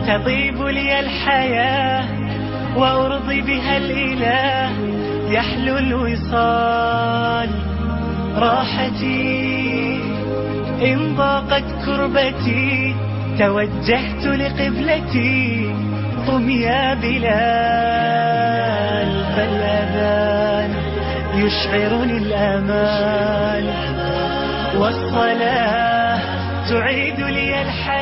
تطيب لي الحياة وأرضي بها الإله يحلو الوصال راحتي إن ضاقت كربتي توجهت لقبلتي قم يا بلال فالأذان يشعرني الأمان والصلاة تعيد لي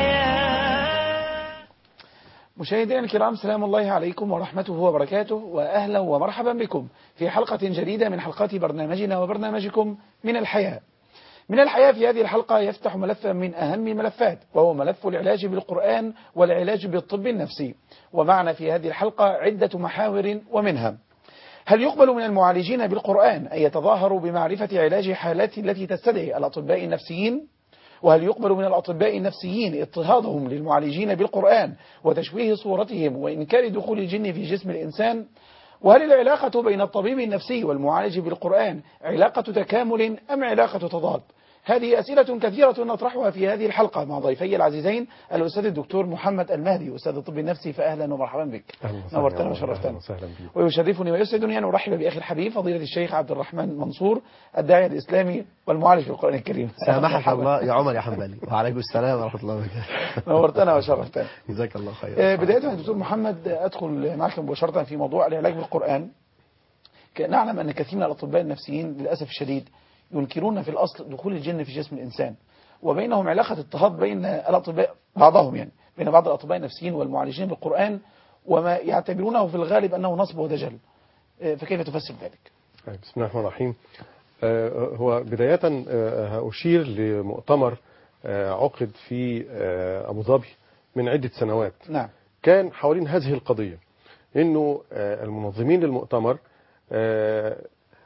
الحياة مشاهدينا الكرام سلام الله عليكم ورحمته وبركاته وأهلا ومرحبا بكم في حلقة جديدة من حلقات برنامجنا وبرنامجكم من الحياة من الحياة في هذه الحلقة يفتح ملفا من أهم الملفات وهو ملف العلاج بالقرآن والعلاج بالطب النفسي ومعنا في هذه الحلقة عدة محاور ومنها هل يقبل من المعالجين بالقرآن أن يتظاهروا بمعرفة علاج حالات التي تستدعي الأطباء النفسيين؟ وهل يقبل من الأطباء النفسيين اضطهادهم للمعالجين بالقرآن وتشويه صورتهم وإنكار دخول الجن في جسم الإنسان؟ وهل العلاقة بين الطبيب النفسي والمعالج بالقرآن علاقة تكامل أم علاقة تضاد؟ هذه أسئلة كثيرة نطرحها في هذه الحلقة مع ضيفي العزيزين الأستاذ الدكتور محمد المهدي أستاذ الطب النفسي فأهلا ومرحبا بك نورتنا وشرفتنا ويشرفني ويسعدني أن أرحب بأخي الحبيب فضيلة الشيخ عبد الرحمن منصور الداعية الإسلامي والمعالج بالقرآن الكريم سامحك الله يا عمر يا حنبلي وعليكم السلام ورحمة الله وبركاته نورتنا وشرفتنا جزاك الله خير آه، بداية يا دكتور محمد أدخل معك مباشرة في موضوع العلاج بالقرآن نعلم أن كثير من الأطباء النفسيين للأسف الشديد ينكرون في الأصل دخول الجن في جسم الإنسان وبينهم علاقة اضطهاد بين الأطباء بعضهم يعني بين بعض الأطباء النفسيين والمعالجين بالقرآن وما يعتبرونه في الغالب أنه نصب ودجل آه، فكيف تفسر ذلك؟ بسم الله الرحمن الرحيم آه، هو بداية آه، هأشير لمؤتمر آه، عقد في آه، أبو ظبي من عدة سنوات نعم كان حوالين هذه القضية انه آه، المنظمين للمؤتمر آه،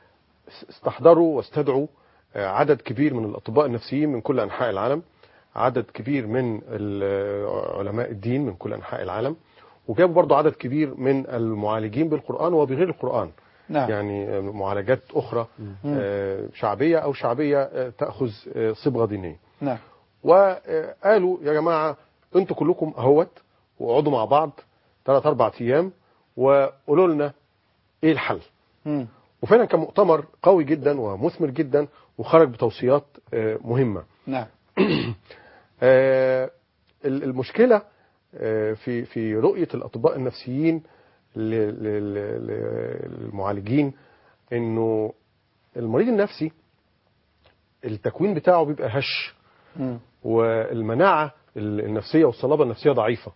استحضروا واستدعوا آه، عدد كبير من الأطباء النفسيين من كل أنحاء العالم عدد كبير من ال- علماء الدين من كل أنحاء العالم وجابوا برضو عدد كبير من المعالجين بالقرآن وبغير القرآن نعم يعني آه، معالجات أخرى آه، شعبية أو شعبية آه، تأخذ آه، صبغة دينية نعم وقالوا يا جماعة انتوا كلكم اهوت واقعدوا مع بعض ثلاث اربع ايام وقولوا لنا ايه الحل مم. وفعلا كان مؤتمر قوي جدا ومثمر جدا وخرج بتوصيات آه، مهمة نعم آه، ال- المشكلة آه، في في رؤية الأطباء النفسيين ل- ل- ل- للمعالجين إنه المريض النفسي التكوين بتاعه بيبقى هش مم. والمناعة ال- النفسية والصلابة النفسية ضعيفة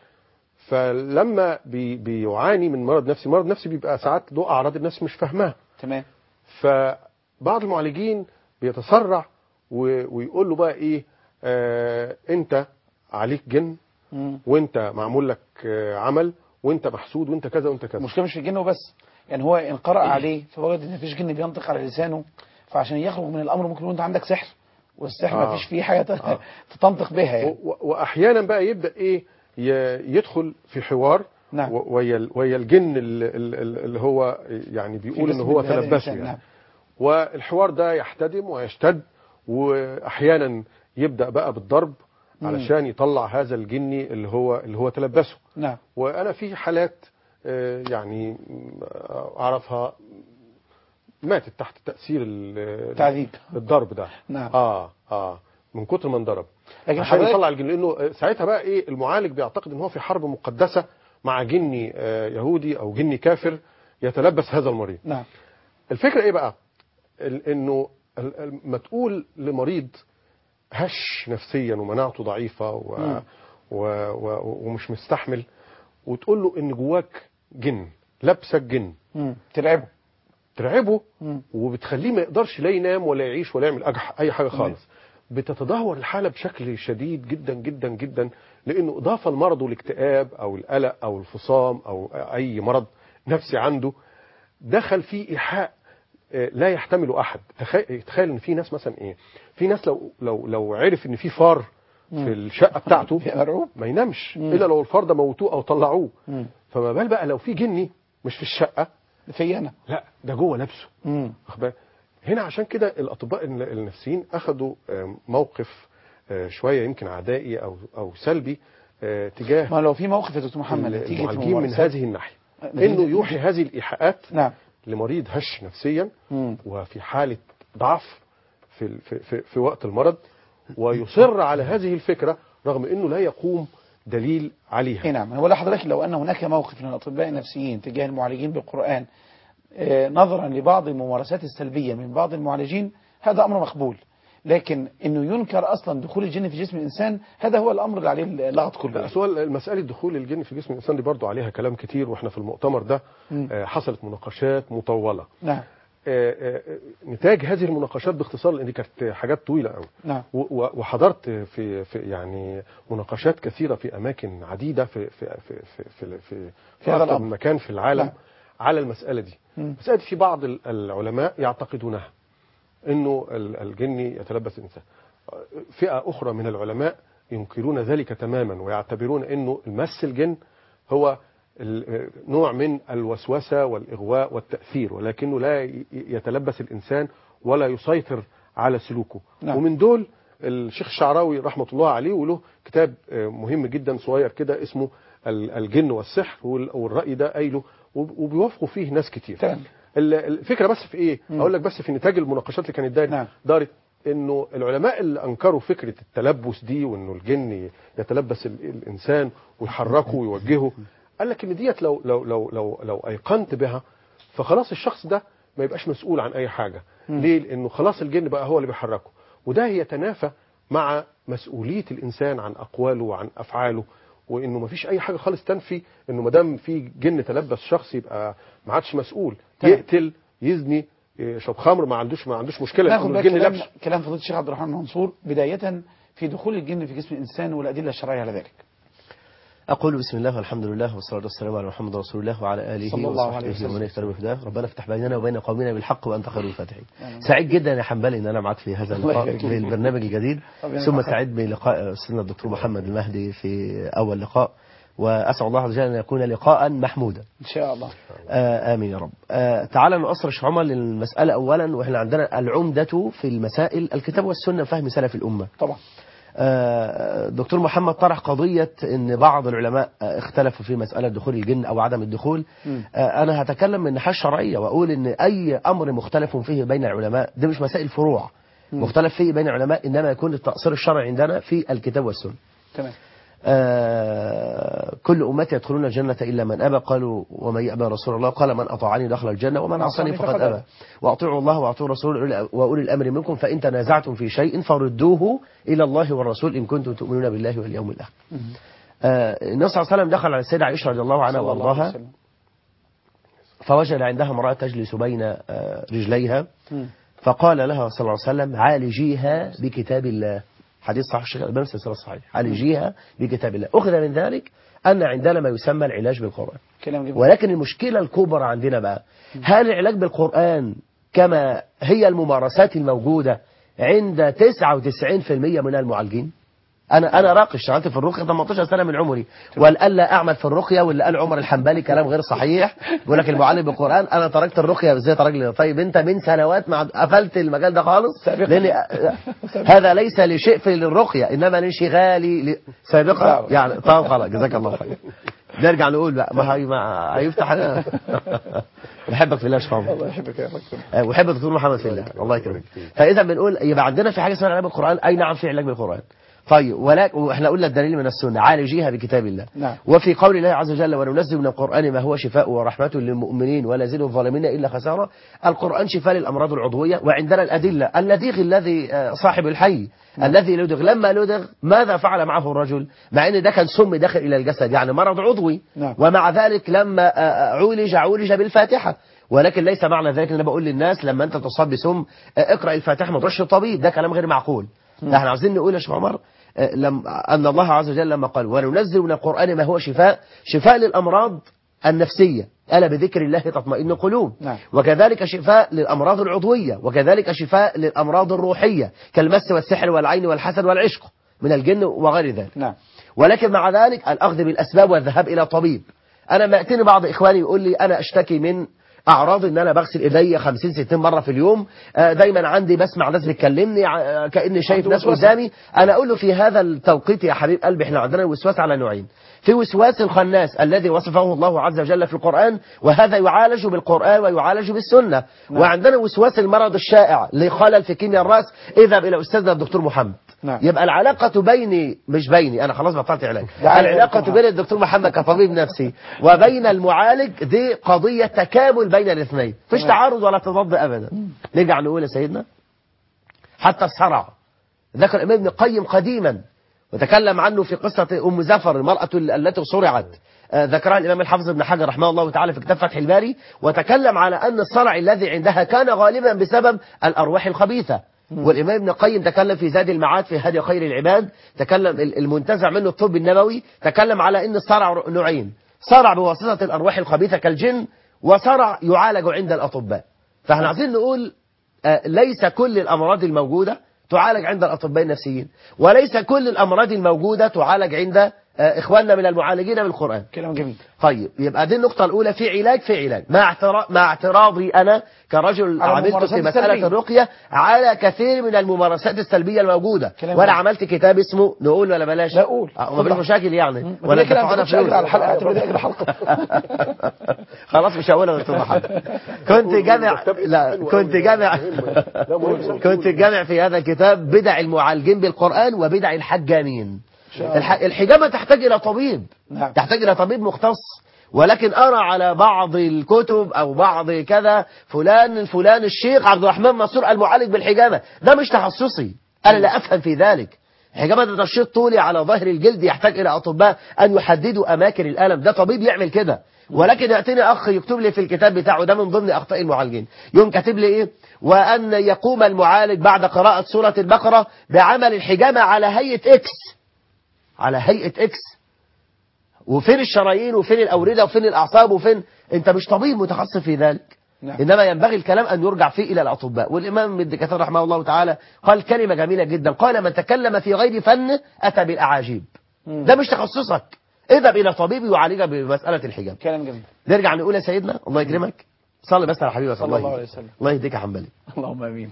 فلما بي بيعاني من مرض نفسي مرض نفسي بيبقى ساعات له أعراض النفس مش فاهماها تمام فبعض المعالجين بيتسرع و- ويقول له بقى ايه آه انت عليك جن مم. وانت معمول لك آه عمل وانت محسود وانت كذا وانت كذا المشكلة مش في الجن وبس يعني هو إن قرأ عليه فوجد إن مفيش جن بينطق على لسانه فعشان يخرج من الأمر ممكن يكون أنت عندك سحر والسحر آه. مفيش فيه حاجة ت- آه. تنطق بها يعني و- و- واحيانا بقى يبدا ايه ي- يدخل في حوار نعم. و- ويا ال- ويا الجن ال- ال- ال- اللي هو يعني في بيقول ان جسم هو هذا تلبسه الإنسان، يعني نعم. والحوار ده يحتدم ويشتد واحيانا يبدا بقى بالضرب مم. علشان يطلع هذا الجني اللي هو اللي هو تلبسه نعم وانا في حالات آه، يعني آه، اعرفها ماتت تحت تاثير ال- تعذيب الضرب ده نعم. اه اه من كتر ما انضرب لكن عشان حضرتك- يطلع الجن لانه آه، ساعتها بقى ايه المعالج بيعتقد ان هو في حرب مقدسه مع جني آه، يهودي او جني كافر يتلبس هذا المريض نعم الفكره ايه بقى ال- انه ال- ال- ما تقول لمريض هش نفسيا ومناعته ضعيفه و مم. و و ومش مستحمل وتقول له ان جواك جن لابسك جن مم. ترعبه ترعبه مم. وبتخليه ما يقدرش لا ينام ولا يعيش ولا يعمل أج- اي حاجه خالص بتتدهور الحاله بشكل شديد جدا جدا جدا لانه اضافه لمرضه الاكتئاب او القلق او الفصام او اي مرض نفسي عنده دخل فيه ايحاء آه، لا يحتمله احد تخيل تخيل ان في ناس مثلا ايه في ناس لو لو لو عرف ان في فار في الشقه بتاعته في مرعوب ما ينامش مم. الا لو الفار ده موتوه او طلعوه مم. فما بال بقى لو في جني مش في الشقه في انا لا ده جوه نفسه مم. واخد بالك؟ هنا عشان كده الاطباء الن- النفسيين اخذوا آم، موقف آه، شويه يمكن عدائي او او سلبي آه، تجاه ما لو في موقف يا دكتور محمد نتيجة المعالجين من ممارسات- هذه الناحيه نتيجة- انه يوحي هذه الايحاءات نعم لمريض هش نفسيا مم. وفي حاله ضعف في ال- في في, في وقت المرض ويصر على هذه الفكره رغم انه لا يقوم دليل عليها اي نعم ولا حضرتك لو ان هناك موقف من الاطباء النفسيين تجاه المعالجين بالقران آه، نظرا لبعض الممارسات السلبيه من بعض المعالجين هذا امر مقبول لكن انه ينكر اصلا دخول الجن في جسم الانسان هذا هو الامر اللي عليه اللغط كله لا سؤال مسألة دخول الجن في جسم الإنسان دي برضو عليها كلام كتير وإحنا في المؤتمر ده مم. آه، حصلت مناقشات مطولة نعم آه، آه، نتاج هذه المناقشات باختصار لأن دي كانت حاجات طويلة قوي نعم و- و- وحضرت في في يعني مناقشات كثيرة في أماكن عديدة في في في في في, في, في هذا أكثر الأمر. من مكان في العالم نعم. على المسألة دي مم. مسألة في بعض ال- العلماء يعتقدونها إنه ال- الجن يتلبس الإنسان فئة أخرى من العلماء ينكرون ذلك تماما ويعتبرون أنه المس الجن هو ال- نوع من الوسوسة والإغواء والتأثير ولكنه لا ي- يتلبس الإنسان ولا يسيطر على سلوكه نعم. ومن دول الشيخ الشعراوي رحمة الله عليه وله كتاب آه، مهم جدا صغير كده اسمه ال- الجن والسحر وال- والرأي ده قايله وب- وبيوافقوا فيه ناس كتير تمام. ال- الفكرة بس في ايه مم. اقول لك بس في نتاج المناقشات اللي كانت دارت نعم. دارت انه العلماء اللي انكروا فكره التلبس دي وانه الجن يتلبس ال- الانسان ويحركه ويوجهه قال لك ان ديت لو لو لو لو لو ايقنت بها فخلاص الشخص ده ما يبقاش مسؤول عن اي حاجه ليه لانه خلاص الجن بقى هو اللي بيحركه وده يتنافى مع مسؤوليه الانسان عن اقواله وعن افعاله وانه ما فيش اي حاجه خالص تنفي انه ما دام في جن تلبس شخص يبقى ما عادش مسؤول تمام. يقتل يزني يشرب خمر ما عندوش ما عندوش مشكله ناخد لأنه بقى الجن كلام, لبس كلام فضيله الشيخ عبد الرحمن منصور بدايه في دخول الجن في جسم الانسان والادله الشرعيه على ذلك أقول بسم الله والحمد لله والصلاة والسلام على محمد رسول الله وعلى آله صلى الله عليه وصحبه وسلم. ومن اهتدى بهداه ربنا افتح بيننا وبين قومنا بالحق وأنت خير الفاتحين سعيد جدا يا حنبلي إن أنا معك في هذا الله اللقاء يبارك في فيك. البرنامج الجديد ربنا ثم يبارك سعيد بلقاء أستاذنا الدكتور محمد المهدي في أول لقاء وأسأل الله عز وجل أن يكون لقاء محمودا ان شاء الله آه آمين يا رب آه تعال نؤصر عمر للمسألة أولا وإحنا عندنا العمدة في المسائل الكتاب والسنة فهم سلف الأمة طبعا آه، دكتور محمد طرح قضية ان بعض العلماء آه، اختلفوا في مسألة دخول الجن او عدم الدخول مم. آه، انا هتكلم من الناحية الشرعية واقول ان اي امر مختلف فيه بين العلماء ده مش مسائل فروع مختلف فيه بين العلماء انما يكون التأصيل الشرعي عندنا في الكتاب والسنة تمام آه، كل أمتي يدخلون الجنة إلا من أبى قالوا ومن يأبى رسول الله قال من أطاعني دخل الجنة ومن عصاني فقد أبى وأطيعوا الله وأطيعوا الرسول وأولي الأمر منكم فإن تنازعتم في شيء فردوه إلى الله والرسول إن كنتم تؤمنون بالله واليوم الآخر آه، النبي صلى الله عليه وسلم دخل على السيدة عائشة رضي الله عنها صلى الله عليه وأرضاها وسلم. فوجد عندها امرأة تجلس بين آه، رجليها مم. فقال لها صلى الله عليه وسلم عالجيها بكتاب الله حديث صحيح الشيخ الألباني السلسلة الصحيح عالجيها بكتاب الله أخذ من ذلك أن عندنا ما يسمى العلاج بالقرآن كلام جميل ولكن المشكلة الكبرى عندنا بقى هل العلاج بالقرآن كما هي الممارسات الموجودة عند 99% من المعالجين انا انا راقي اشتغلت في الرقيه 18 سنه من عمري والان لا اعمل في الرقيه واللي قال عمر الحنبلي كلام غير صحيح بيقول لك المعلم بالقران انا تركت الرقيه ازاي ترك طيب انت من سنوات ما قفلت المجال ده خالص سابقا. لان هذا ليس لشيء في الرقيه انما لانشغالي ل- سابقا نعم. يعني طب خلاص جزاك الله خير نرجع نقول بقى ما هي ما هيفتح أنا. بحبك في الله يا شيخ عمر الله يحبك يا رب آه، ويحب الدكتور محمد في الله الله يكرمك فاذا بنقول يبقى عندنا في حاجه اسمها علاج بالقران اي نعم في علاج بالقران طيب ولكن واحنا قلنا الدليل من السنه عالجيها بكتاب الله نعم. وفي قول الله عز وجل وننزل من القران ما هو شفاء ورحمه للمؤمنين ولا يزيد الظالمين الا خسارا القران شفاء للامراض العضويه وعندنا الادله اللديغ الذي آه، صاحب الحي الذي لدغ لما لدغ ماذا فعل معه الرجل مع ان ده كان سم داخل الى الجسد يعني مرض عضوي نعم. ومع ذلك لما آه، آه، عولج عولج بالفاتحة ولكن ليس معنى ذلك ان انا بقول للناس لما انت تصاب بسم آه، اقرا الفاتحه ما تروحش الطبيب ده كلام غير معقول احنا عاوزين نقول يا شيخ عمر آه، لم ان الله عز وجل لما قال وننزل من القران ما هو شفاء شفاء للامراض النفسيه الا بذكر الله تطمئن القلوب نعم. وكذلك شفاء للامراض العضويه وكذلك شفاء للامراض الروحيه كالمس والسحر والعين والحسد والعشق من الجن وغير ذلك نعم ولكن مع ذلك الأخذ بالأسباب والذهاب إلى طبيب أنا ما يأتيني بعض إخواني يقول لي أنا أشتكي من اعراض ان انا بغسل ايديا 50 60 مره في اليوم آه، دايما عندي بسمع ناس بتكلمني ع- كاني شايف عنده ناس وسوسة. قدامي انا اقول له في هذا التوقيت يا حبيب قلبي احنا عندنا الوسواس على نوعين في وسواس الخناس الذي وصفه الله عز وجل في القرآن وهذا يعالج بالقرآن ويعالج بالسنة نعم. وعندنا وسواس المرض الشائع لخلل في كيمياء الرأس اذهب إلى أستاذنا الدكتور محمد نعم. يبقى العلاقة بيني مش بيني أنا خلاص بطلت علاج ده علاج العلاقة دكتور بين الدكتور محمد كطبيب نفسي وبين المعالج دي قضية تكامل بين الاثنين مفيش تمام. تعارض ولا تضاد أبدا نرجع نقول يا سيدنا حتى الصرع ذكر الإمام ابن القيم قديما وتكلم عنه في قصة أم زفر المرأة التي صرعت آه، ذكرها الإمام الحافظ ابن حجر رحمه الله تعالى في كتاب فتح الباري وتكلم على أن الصرع الذي عندها كان غالبا بسبب الأرواح الخبيثة والإمام ابن القيم تكلم في زاد المعاد في هدي خير العباد تكلم ال- المنتزع منه الطب النبوي تكلم على أن الصرع نوعين صرع بواسطة الأرواح الخبيثة كالجن وصرع يعالج عند الأطباء فاحنا عايزين نقول آه، ليس كل الأمراض الموجودة تعالج عند الأطباء النفسيين وليس كل الأمراض الموجودة تعالج عند آه، إخواننا من المعالجين بالقرآن كلام جميل طيب يبقى دي النقطة الأولى في علاج في علاج مع اعتراض مع اعتراضي أنا كرجل على عملت الممارسات في مسألة السلبية. الرقية على كثير من الممارسات السلبية الموجودة كلام وأنا جميل. عملت كتاب اسمه نقول ولا بلاش لا قول. آه، مفيش اتفضل. مشاكل يعني مم. ولا كده تدفعونا مش أجر على الحلقة فلوس اعتبر دي أجر حلقة خلاص مش هقولها يا دكتور محمد كنت جامع لا كنت جامع كنت جامع في هذا الكتاب بدع المعالجين بالقرآن وبدع الحجامين شاء الله. الح- الحجامة تحتاج إلى طبيب نعم. تحتاج إلى طبيب مختص ولكن أرى على بعض الكتب أو بعض كذا فلان فلان الشيخ عبد الرحمن منصور المعالج بالحجامة ده مش تخصصي أنا لا أفهم في ذلك حجامة ده تشريط طولي على ظهر الجلد يحتاج إلى أطباء أن يحددوا أماكن الألم ده طبيب يعمل كده ولكن يأتيني أخ يكتب لي في الكتاب بتاعه ده من ضمن أخطاء المعالجين يوم كاتب لي إيه وأن يقوم المعالج بعد قراءة سورة البقرة بعمل الحجامة على هيئة إكس على هيئة إكس وفين الشرايين وفين الأوردة وفين الأعصاب وفين أنت مش طبيب متخصص في ذلك نعم. إنما ينبغي الكلام أن يرجع فيه إلى الأطباء والإمام ابن كثير رحمه الله تعالى قال كلمة جميلة جدا قال من تكلم في غير فن أتى بالأعاجيب مم. ده مش تخصصك اذهب إلى طبيب يعالجك بمسألة الحجاب كلام جميل نرجع نقول يا سيدنا الله يكرمك صلي بس على حبيبك صلى الله الله يهديك. عليه وسلم. الله يهديك يا حنبلي اللهم امين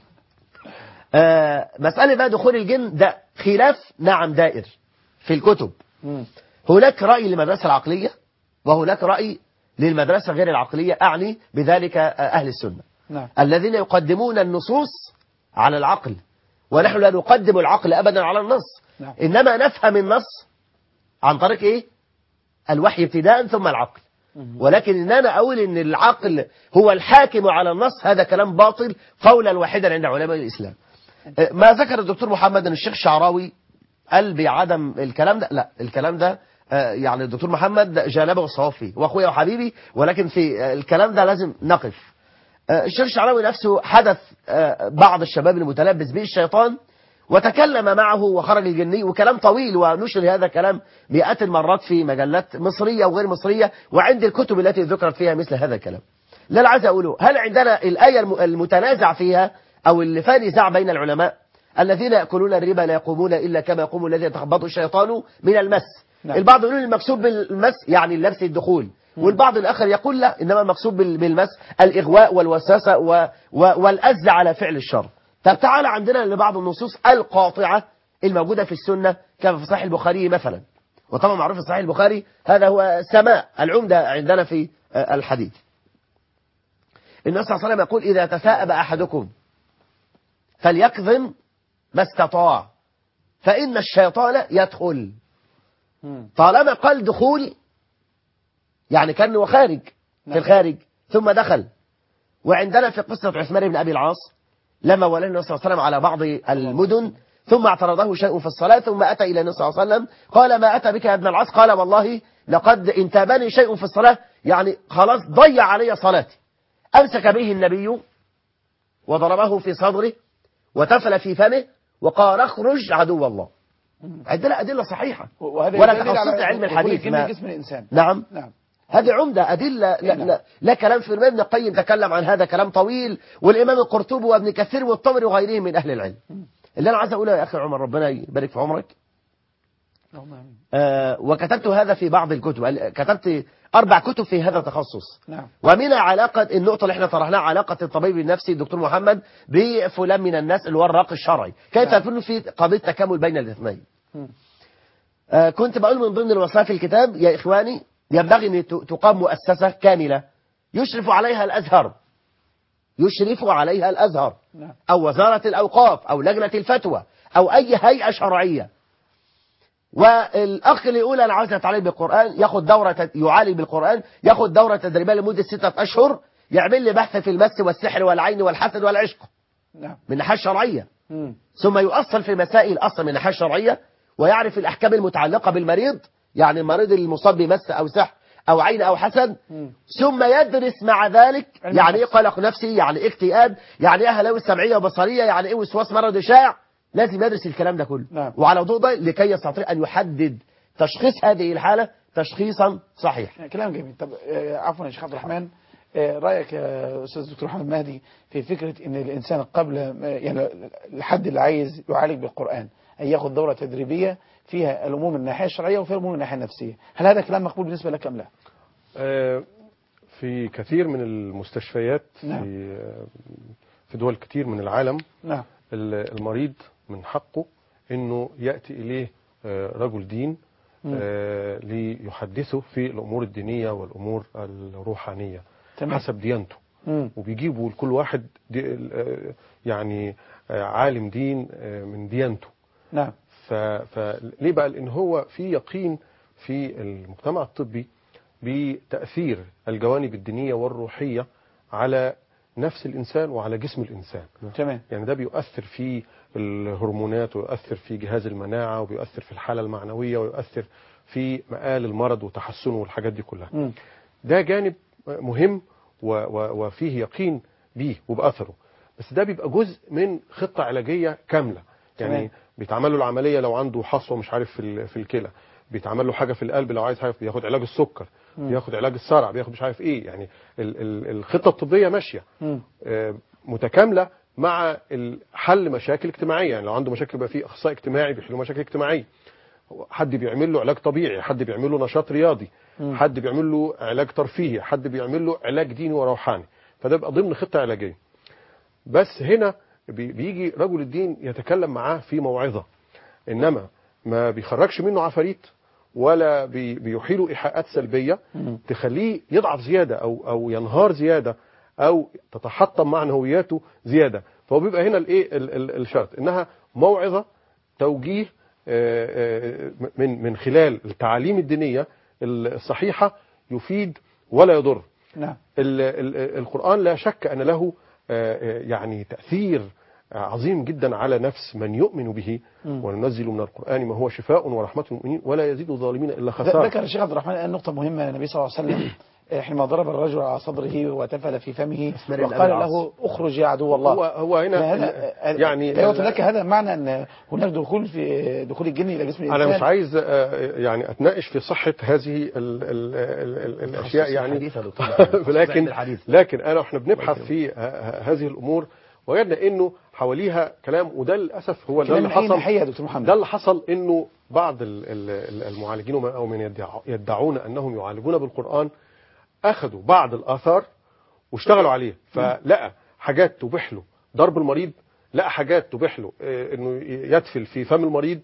آه مسألة بقى دخول الجن ده خلاف نعم دائر في الكتب مم. هناك رأي للمدرسة العقلية وهناك رأي للمدرسة غير العقلية أعني بذلك آه، أهل السنة نعم الذين يقدمون النصوص على العقل ونحن لا نقدم العقل أبدا على النص نعم. إنما نفهم النص عن طريق إيه الوحي ابتداء ثم العقل ولكن إن أنا أقول إن العقل هو الحاكم على النص هذا كلام باطل قولا واحدا عند علماء الإسلام آه، ما ذكر الدكتور محمد أن الشيخ شعراوي قال بعدم الكلام ده لا الكلام ده آه، يعني الدكتور محمد جانبه الصواب فيه واخويا وحبيبي ولكن في آه، الكلام ده لازم نقف آه، الشيخ الشعراوي نفسه حدث آه، بعض الشباب المتلبس به الشيطان وتكلم معه وخرج الجني وكلام طويل ونشر هذا الكلام مئات المرات في مجلات مصرية وغير مصرية وعند الكتب التي ذكرت فيها مثل هذا الكلام لا أنا عايز أقوله هل عندنا الآية الم- المتنازع فيها أو اللي فيها نزاع بين العلماء الذين يأكلون الربا لا يقومون إلا كما يقوم الذي يتخبطه الشيطان من المس نعم. البعض يقول المقصود بالمس يعني اللبس الدخول والبعض الآخر يقول لا إنما المقصود بال- بالمس الإغواء والوسوسة و... و... والأز على فعل الشر طب تعالى عندنا لبعض النصوص القاطعة الموجودة في السنة كما في صحيح البخاري مثلا وطبعا معروف في صحيح البخاري هذا هو سماء العمدة عندنا في آه، الحديث النبي صلى الله عليه وسلم يقول إذا تثاءب أحدكم فليكظم ما استطاع فإن الشيطان يدخل مم. طالما قال دخول يعني كان هو خارج في نعم. الخارج ثم دخل وعندنا في قصة عثمان بن أبي العاص لما ولى النبي صلى الله عليه وسلم على بعض المدن ثم اعترضه شيء في الصلاة ثم أتى إلى النبي صلى الله عليه وسلم قال ما أتى بك يا ابن العاص قال والله لقد انتابني شيء في الصلاة يعني خلاص ضيع علي صلاتي أمسك به النبي وضربه في صدره وتفل في فمه وقال اخرج عدو الله عندنا أدلة صحيحة وهذا ولا يدل على تخصص علم دخول الحديث الجن ما- جسم الانسان نعم نعم هذه عمدة أدلة لا, نعم. لا, لا كلام في الإمام ابن القيم تكلم عن هذا كلام طويل والإمام القرطبي وابن كثير والطبري وغيرهم من أهل العلم اللي أنا عايز أقوله يا أخي عمر ربنا يبارك في عمرك اللهم آمين. آه، وكتبت هذا في بعض الكتب ال- كتبت أربع كتب في هذا التخصص نعم ومنها علاقة النقطة اللي احنا طرحناها علاقة الطبيب النفسي الدكتور محمد بفلان من الناس اللي هو الراقي الشرعي كيف نعم. يكون في قضية تكامل بين الاثنين مم. آه، كنت بقول من ضمن الوصايا في الكتاب يا إخواني ينبغي أن ت- تقام مؤسسة كاملة يشرف عليها الأزهر يشرف عليها الأزهر نعم أو وزارة الأوقاف أو لجنة الفتوى أو أي هيئة شرعية والأخ اللي يقول أنا عاوز أتعلم بالقرآن ياخد دورة تد- يعالج بالقرآن ياخد دورة تدريبية لمدة ستة أشهر يعمل لي بحث في المس والسحر والعين والحسد والعشق نعم من الناحية الشرعية مم. ثم يؤصل في مسائل أصلا من الناحية الشرعية ويعرف الأحكام المتعلقة بالمريض يعني المريض المصاب بمس أو سحر أو عين أو حسد مم. ثم يدرس مع ذلك علم يعني ايه النفس. قلق نفسي يعني ايه اكتئاب يعني ايه هلاوس سمعيه وبصريه يعني ايه وسواس مرض شائع لازم يدرس الكلام ده كله نعم. وعلى ضوء ده لكي يستطيع ان يحدد تشخيص هذه الحاله تشخيصا صحيح يعني كلام جميل طب آه، عفوا يا شيخ عبد الرحمن آه، رايك يا استاذ دكتور محمد مهدي في فكره ان الانسان قبل ما- يعني الحد اللي عايز يعالج بالقران ان ياخذ دوره تدريبيه فيها الامور من الناحيه الشرعيه وفيها الامور من الناحيه النفسيه هل هذا كلام مقبول بالنسبه لك ام لا آه، في كثير من المستشفيات نعم. في آه، في دول كتير من العالم نعم ال- المريض من حقه انه ياتي اليه آه، رجل دين مم. آه، ليحدثه في الامور الدينيه والامور الروحانيه تمام. حسب ديانته مم. وبيجيبوا لكل واحد دي آه، يعني آه، عالم دين آه، من ديانته نعم ف- فليه بقى لان هو في يقين في المجتمع الطبي بتاثير الجوانب الدينيه والروحيه على نفس الانسان وعلى جسم الانسان تمام يعني ده بيؤثر في الهرمونات ويؤثر في جهاز المناعه وبيؤثر في الحاله المعنويه ويؤثر في مآل المرض وتحسنه والحاجات دي كلها مم. ده جانب مهم و و وفيه يقين بيه وبأثره بس ده بيبقى جزء من خطة علاجية كاملة يعني تمام. بيتعمل له العملية لو عنده حصوة مش عارف في, ال- في الكلى بيتعمل له حاجة في القلب لو عايز حاجة بياخد علاج السكر بياخد علاج الصرع بياخد مش عارف ايه يعني ال ال الخطة الطبية ماشية مم. آه، متكاملة مع ال- حل مشاكل اجتماعية يعني لو عنده مشاكل يبقى فيه أخصائي اجتماعي بيحل مشاكل اجتماعية حد بيعمل له علاج طبيعي حد بيعمل له نشاط رياضي حد بيعمل له علاج ترفيهي حد بيعمل له علاج ديني وروحاني فده بيبقى ضمن خطة علاجية بس هنا بي- بيجي رجل الدين يتكلم معاه في موعظة إنما ما بيخرجش منه عفاريت ولا بي- بيحيله إيحاءات سلبية تخليه يضعف زيادة أو أو ينهار زيادة أو تتحطم معنوياته زيادة فهو بيبقى هنا الإيه ال- ال- الشرط إنها موعظة توجيه آه، آه، من من خلال التعاليم الدينية الصحيحة يفيد ولا يضر نعم ال- ال- القرآن لا شك أن له آه، آه، يعني تأثير عظيم جدا على نفس من يؤمن به وننزل من القرآن ما هو شفاء ورحمة للمؤمنين ولا يزيد الظالمين إلا ذ- خسارة ذكر الشيخ عبد الرحمن الآن نقطة مهمة النبي صلى الله عليه وسلم آه، حينما ضرب الرجل على صدره وتفل في فمه أسمر وقال الأبي له اخرج يا عدو الله هو هو هنا هذا يعني يعني لا يترك هذا معنى ان هناك دخول في دخول الجن الى جسم الانسان أنا مش عايز آه، يعني أتناقش في صحة هذه ال ال ال ال الأشياء يعني الحديث يا دكتور محمد. تخصص علم لكن الحديث. لكن أنا إحنا بنبحث في ه- ه- هذه الأمور وجدنا إنه حواليها كلام وده للأسف هو ده كلام اللي من أي حصل ناحية يا دكتور محمد؟ ده اللي حصل إنه بعض ال- ال- ال- المعالجين ومن- أو من يدعو- يدعون أنهم يعالجون بالقرآن أخذوا بعض الآثار واشتغلوا عليه فلقى حاجات تبيح له ضرب المريض لقى حاجات تبيح له آه، انه يدفل في فم المريض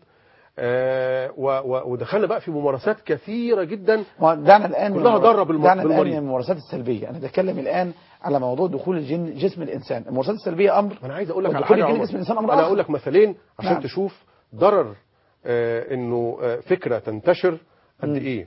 آه، و- و- ودخلنا بقى في ممارسات كثيره جدا دعنا الان من كلها الممار- ضرب بالم- دعنا الان بالمريض. من الممارسات السلبيه انا بتكلم الان على موضوع دخول الجن جسم الانسان الممارسات السلبيه امر ما انا عايز اقول لك على ودخول حاجه يا الجن عمر. جسم الانسان امر انا آخر. اقول لك مثالين عشان نعم. تشوف ضرر آه، انه آه، فكره تنتشر قد ايه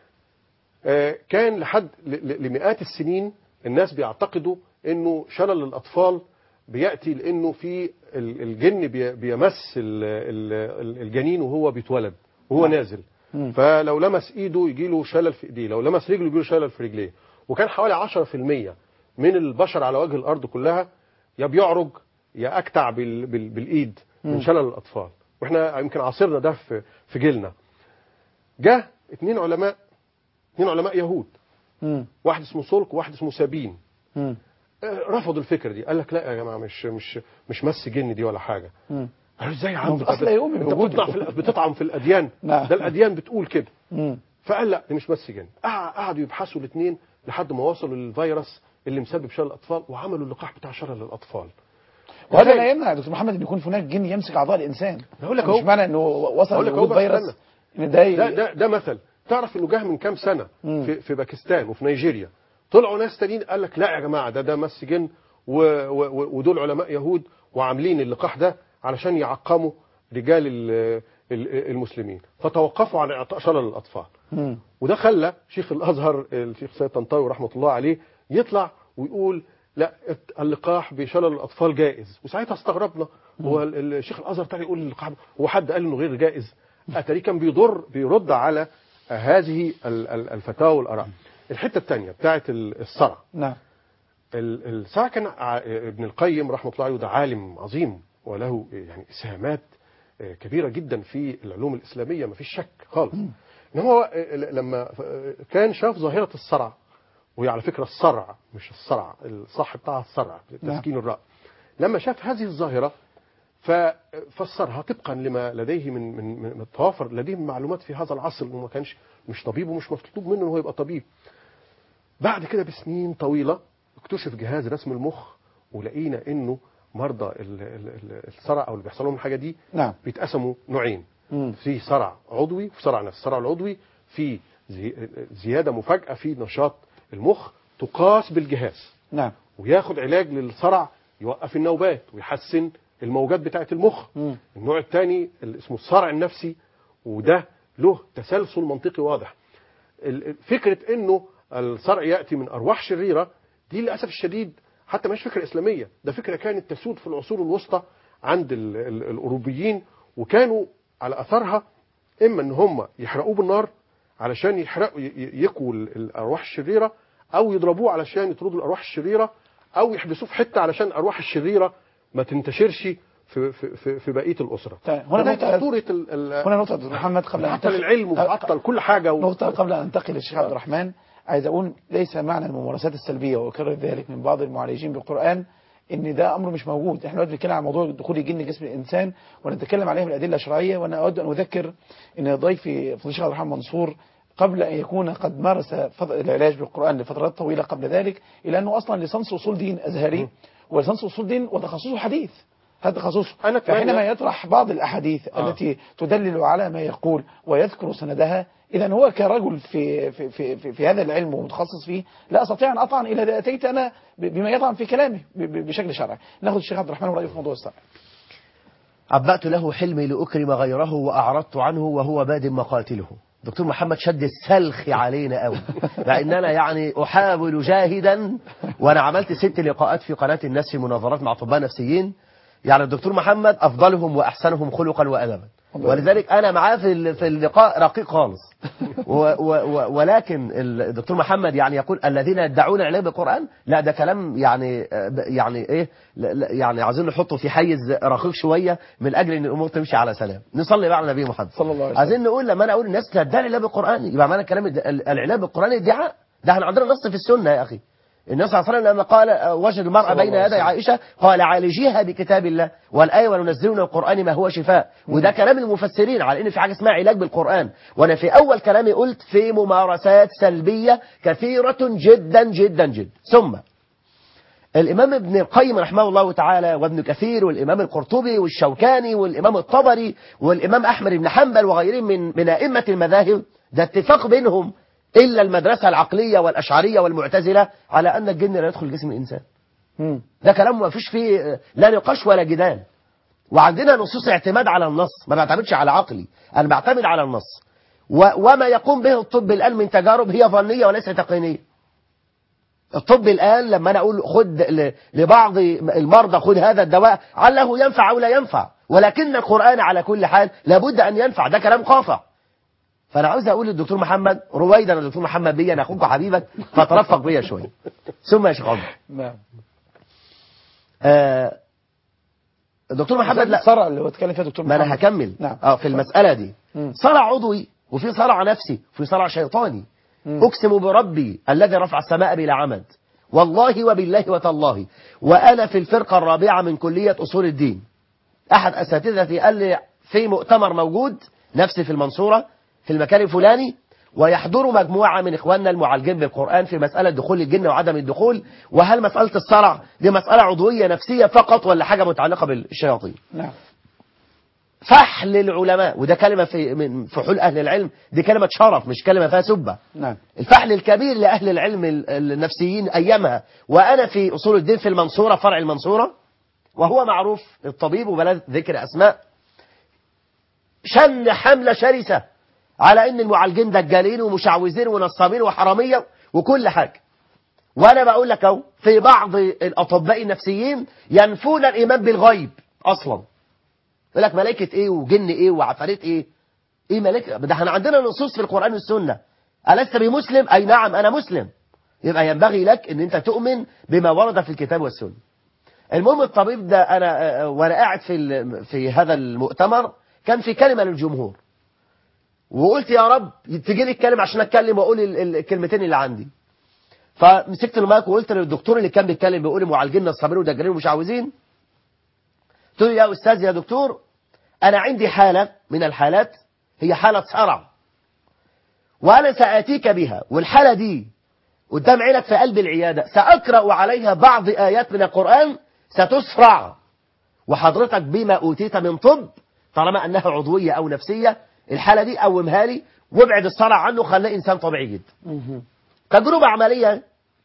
آه، كان لحد ل- ل- لمئات السنين الناس بيعتقدوا انه شلل الاطفال بياتي لانه في ال- الجن بي- بيمس ال- ال- ال- الجنين وهو بيتولد وهو نازل فلو لمس ايده يجي له شلل في ايديه لو لمس رجله يجي له شلل في رجليه وكان حوالي 10% من البشر على وجه الارض كلها يا بيعرج يا اكتع بال بال بالايد من شلل الاطفال واحنا يمكن عاصرنا ده في في جيلنا جه اثنين علماء اثنين علماء يهود مم. واحد اسمه سولك وواحد اسمه سابين مم. آه، رفضوا الفكره دي قال لك لا يا جماعه مش مش مش مس جن دي ولا حاجه مم. قالوا ازاي يا هم عم في أصل يومي انت بوجودي. بتطلع في ال- بتطعم في الاديان نعم. ده الاديان بتقول كده مم. فقال لا دي مش بس جن قع- قعدوا يبحثوا الاثنين لحد ما وصلوا للفيروس اللي مسبب شلل الاطفال وعملوا اللقاح بتاع شلل الاطفال وهذا إزاي؟ لا يمنع يا دكتور محمد ان يكون هناك جن يمسك اعضاء الانسان بقول لك مش أهو. معنى انه وصل بقول لك لوجود أهو بقى فيروس استنى. ان ده ده ده ده مثل تعرف انه جه من كام سنه في, في باكستان وفي نيجيريا طلعوا ناس تانيين قال لك لا يا جماعه ده ده مس جن و و و ودول علماء يهود وعاملين اللقاح ده علشان يعقموا رجال ال- ال- المسلمين فتوقفوا عن اعطاء شلل الاطفال مم. وده خلى شيخ الازهر الشيخ سيد طنطاوي رحمه الله عليه يطلع ويقول لا اللقاح بشلل الاطفال جائز وساعتها استغربنا هو ال- الشيخ الازهر طلع يقول اللقاح هو حد قال انه غير جائز اتاري كان بيضر بيرد على هذه ال- ال- الفتاوى والاراء الحته الثانيه بتاعت ال- الصرع نعم ال- الصرع كان ع- ابن القيم رحمه الله عليه ده عالم عظيم وله يعني اسهامات آه، كبيره جدا في العلوم الاسلاميه ما فيش شك خالص ان هو آه، لما آه، كان شاف ظاهره الصرع وهي على فكره الصرع مش الصرع الصح بتاعها الصرع تسكين الراء لما شاف هذه الظاهره ففسرها طبقا لما لديه من من من من توافر لديه من معلومات في هذا العصر انه ما كانش مش طبيب ومش مطلوب منه ان هو يبقى طبيب بعد كده بسنين طويلة اكتشف جهاز رسم المخ ولقينا انه مرضى ال- ال- ال- الصرع او اللي بيحصل لهم الحاجه دي نعم. بيتقسموا نوعين مم. في صرع عضوي وفي صرع نفسي الصرع العضوي في زي- زياده مفاجاه في نشاط المخ تقاس بالجهاز نعم وياخد علاج للصرع يوقف النوبات ويحسن الموجات بتاعه المخ مم. النوع الثاني اللي اسمه الصرع النفسي وده له تسلسل منطقي واضح ال- ال- فكره انه الصرع ياتي من ارواح شريره دي للاسف الشديد حتى مش فكره اسلاميه ده فكره كانت تسود في العصور الوسطى عند ال ال الاوروبيين وكانوا على اثرها اما ان هم يحرقوه بالنار علشان يحرقوا ي- ي- يكوا ال- الارواح الشريره او يضربوه علشان يطردوا الارواح الشريره او يحبسوه في حته علشان الارواح الشريره ما تنتشرش في في في, في بقيه الاسره طيب، هنا فده نقطة- خطوره ال- ال- هنا نقطة دكتور محمد قبل أن بتعطل ننتقل- العلم وبتعطل كل حاجه و... نقطة قبل أن أنتقل للشيخ عبد الرحمن عايز أقول ليس معنى الممارسات السلبية وأكرر ذلك من بعض المعالجين بالقرآن إن ده أمر مش موجود إحنا دلوقتي بنتكلم عن موضوع دخول الجن جسم الإنسان ونتكلم عليه بالأدلة الشرعية وأنا أود أن أذكر إن ضيفي فضيل الشيخ عبد الرحمن منصور قبل أن يكون قد مارس فض- العلاج بالقرآن لفترات طويلة قبل ذلك إلى أنه أصلا ليسانس أصول دين أزهري وليسانس أصول دين وتخصصه حديث هذا تخصصه أنا أتمنى- فحينما يطرح بعض الأحاديث آه. التي تدلل على ما يقول ويذكر سندها إذا هو كرجل في في في في, في هذا العلم ومتخصص فيه لا أستطيع أن أطعن إلى إذا أتيت أنا ب- بما يطعن في كلامي ب- ب- بشكل شرعي ناخذ الشيخ عبد الرحمن ورأيه في موضوع الصرع عبأت له حلمي لأكرم غيره وأعرضت عنه وهو باد مقاتله دكتور محمد شد السلخ علينا قوي لأننا يعني أحاول جاهدا وأنا عملت ست لقاءات في قناة الناس في مناظرات مع أطباء نفسيين يعني الدكتور محمد أفضلهم وأحسنهم خلقا وأدبا ولذلك أنا معاه في ال- في اللقاء رقيق خالص و و و ولكن الدكتور محمد يعني يقول الذين يدعون العلاج بالقرآن لا ده كلام يعني آه، يعني ايه لا- لا، يعني عايزين نحطه في حيز رقيق شويه من اجل ان الامور تمشي على سلام نصلي بقى على النبي محمد صلى الله عليه وسلم. عايزين نقول لما انا اقول الناس تدعي العلاج بالقرآن يبقى معنى الكلام الد- العلاج بالقرآن ادعاء ده احنا عندنا نص في السنه يا اخي النبي صلى الله عليه وسلم لما قال آه، وجد المرأة صلى بين الله عليه يدي وسلم. عائشة قال عالجيها بكتاب الله والآية وننزل من القرآن ما هو شفاء وده كلام المفسرين على ان في حاجة اسمها علاج بالقرآن وانا في اول كلامي قلت في ممارسات سلبية كثيرة جدا جدا جدا ثم الإمام ابن القيم رحمه الله تعالى وابن كثير والإمام القرطبي والشوكاني والإمام الطبري والإمام أحمد بن حنبل وغيرهم من من أئمة المذاهب ده اتفاق بينهم إلا المدرسة العقلية والأشعرية والمعتزلة على أن الجن لا يدخل جسم الإنسان مم. ده كلام ما فيش فيه لا نقاش ولا جدال وعندنا نصوص اعتماد على النص ما بعتمدش على عقلي أنا بعتمد على النص و وما يقوم به الطب الآن من تجارب هي ظنية وليست يقينية الطب الآن لما أنا أقول خد ل- لبعض المرضى خد هذا الدواء عله ينفع أو لا ينفع ولكن القرآن على كل حال لابد أن ينفع ده كلام قاطع فأنا عاوز أقول للدكتور محمد رويدا الدكتور محمد بيا أنا أخوك وحبيبك فترفق بيا شوية ثم يا شيخ عمر نعم آه الدكتور محمد لا الصرع اللي هو اتكلم فيها دكتور ما محمد انا هكمل نعم اه في المسألة دي مم. صرع عضوي وفي صرع نفسي وفي صرع شيطاني مم. اقسم بربي الذي رفع السماء بلا عمد والله وبالله وتالله وانا في الفرقة الرابعة من كلية اصول الدين احد اساتذتي قال لي في مؤتمر موجود نفسي في المنصوره في المكان الفلاني ويحضر مجموعه من اخواننا المعالجين بالقران في مساله دخول الجن وعدم الدخول وهل مساله الصرع دي مساله عضويه نفسيه فقط ولا حاجه متعلقه بالشياطين نعم فحل العلماء وده كلمه في من فحول اهل العلم دي كلمه شرف مش كلمه فيها سبه نعم الفحل الكبير لأهل العلم ال- النفسيين أيامها وأنا في أصول الدين في المنصورة فرع المنصورة وهو معروف الطبيب وبلا ذكر أسماء شن حملة شرسة على أن المعالجين دجالين ومشعوذين ونصابين وحرامية وكل حاجة وأنا بقول لك أهو في بعض الأطباء النفسيين ينفون الإيمان بالغيب أصلا يقول لك ملائكة إيه وجن إيه وعفاريت إيه ايه ملائكه ده احنا عندنا نصوص في القرآن والسنة ألست بمسلم أي نعم أنا مسلم يبقى ينبغي لك ان انت تؤمن بما ورد في الكتاب والسنة المهم الطبيب ده انا آه، وانا قاعد في ال- في هذا المؤتمر كان في كلمة للجمهور وقلت يا رب تجي لي الكلمة عشان اتكلم واقول ال- ال- الكلمتين اللي عندي فمسكت المايك وقلت للدكتور اللي كان بيتكلم بيقول معالجين الصابرين ودجالين ومشعوذين قلت له يا استاذ يا دكتور انا عندي حالة من الحالات هي حالة صرع وأنا سآتيك بها والحالة دي قدام عينك في قلب العيادة سأقرأ عليها بعض آيات من القرآن ستسرع وحضرتك بما أوتيت من طب طالما أنها عضوية أو نفسية الحالة دي قومها لي وابعد الصرع عنه خليه إنسان طبيعي جدا تجربة عملية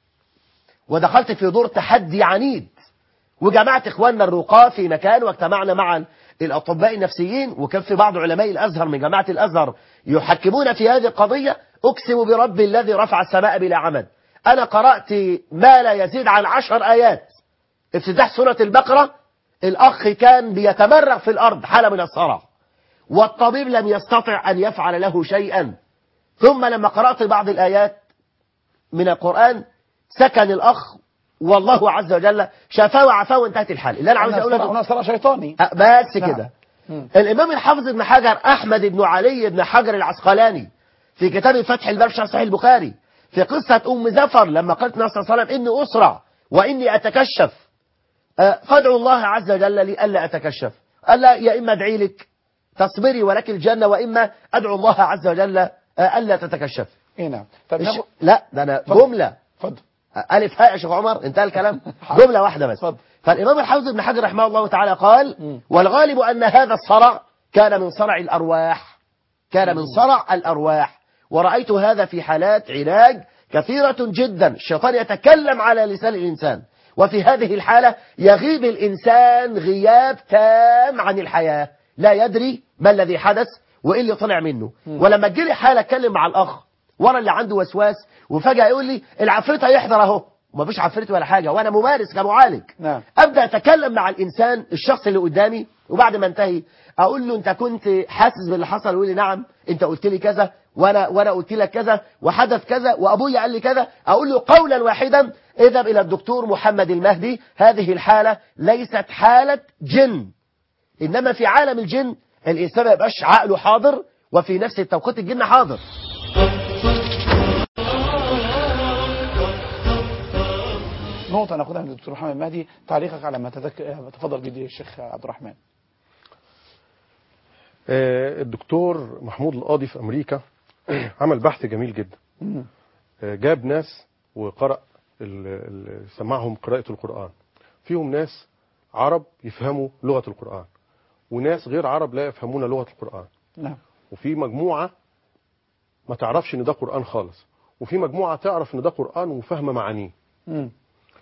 ودخلت في دور تحدي عنيد وجمعت إخواننا الرقاة في مكان واجتمعنا مع الأطباء النفسيين وكان في بعض علماء الأزهر من جماعة الأزهر يحكمون في هذه القضية أقسم برب الذي رفع السماء بلا عمد أنا قرأت ما لا يزيد عن عشر آيات افتتاح سورة البقرة الأخ كان بيتمرغ في الأرض حالة من الصرع والطبيب لم يستطع أن يفعل له شيئا ثم لما قرأت بعض الآيات من القرآن سكن الأخ والله عز وجل شافاه وعافاه وانتهت الحال اللي أنا عاوز هنا أقوله صرع- هنا صرع شيطاني أه، بس نعم. كده مم. الإمام الحافظ ابن حجر أحمد بن علي بن حجر العسقلاني في كتاب فتح الباب شرح صحيح البخاري في قصة أم زفر لما قالت النبي صلى الله عليه وسلم إني أسرع وإني أتكشف أه، فادعوا الله عز وجل لي ألا أتكشف قال لا يا إما أدعي لك تصبري ولك الجنة وإما أدعو الله عز وجل أه، ألا تتكشف اي نعم طب الش- ناخد- لا ده أنا اتفضل. جملة اتفضل ألف هاء يا شيخ عمر انتهى الكلام حاضر. جملة واحدة بس اتفضل. فالإمام الحافظ ابن حجر رحمه الله تعالى قال مم. والغالب أن هذا الصرع كان من صرع الأرواح كان من صرع الأرواح ورأيت هذا في حالات علاج كثيرة جدا الشيطان يتكلم على لسان الإنسان وفي هذه الحالة يغيب الإنسان غياب تام عن الحياة لا يدري ما الذي حدث وإيه اللي طلع منه ولما تجيلي حالة أتكلم مع الأخ ورا اللي عنده وسواس وفجأة يقول لي العفريت هيحضر أهو ومفيش عفريت ولا حاجة وأنا ممارس كمعالج نعم ابدا اتكلم مع الانسان الشخص اللي قدامي وبعد ما انتهي اقول له انت كنت حاسس باللي حصل يقول لي نعم انت قلت لي كذا وانا وانا قلت لك كذا وحدث كذا وابويا قال لي كذا اقول له قولا واحدا اذهب الى الدكتور محمد المهدي هذه الحاله ليست حاله جن انما في عالم الجن الانسان ما يبقاش عقله حاضر وفي نفس التوقيت الجن حاضر نقطة ناخدها من الدكتور محمد مهدي تعليقك على ما تذك... تفضل به الشيخ عبد الرحمن آه، الدكتور محمود القاضي في أمريكا عمل بحث جميل جدا مم. آه، جاب ناس وقرأ ال- ال- سمعهم قراءة القرآن فيهم ناس عرب يفهموا لغة القرآن وناس غير عرب لا يفهمون لغة القرآن نعم وفي مجموعة ما تعرفش ان ده قرآن خالص وفي مجموعة تعرف ان ده قرآن وفاهمة معانيه مم.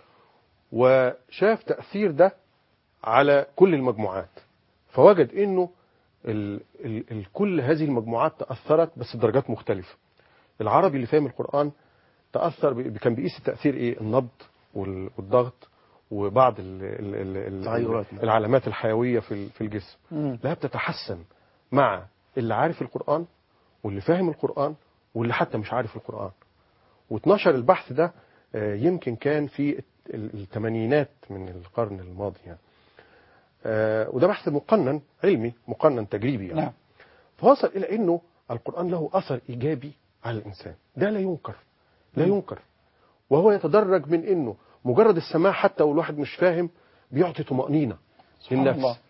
وشاف تأثير ده على كل المجموعات فوجد انه ال ال ال كل هذه المجموعات تأثرت بس بدرجات مختلفة العربي اللي فاهم القرآن تأثر ب- كان بيقيس التأثير ايه النبض وال- والضغط وبعض ال ال ال تغيرات. ال العلامات الحيوية في ال- في الجسم مم. لا بتتحسن مع اللي عارف القرآن واللي فاهم القرآن واللي حتى مش عارف القرآن و12 البحث ده آه، يمكن كان في ال- الثمانينات من القرن الماضي يعني آه، وده بحث مقنن علمي مقنن تجريبي يعني نعم فوصل إلى أنه القرآن له أثر إيجابي على الإنسان ده لا ينكر لا ينكر وهو يتدرج من أنه مجرد السماع حتى والواحد مش فاهم بيعطي طمأنينة سبحان للنفس الله.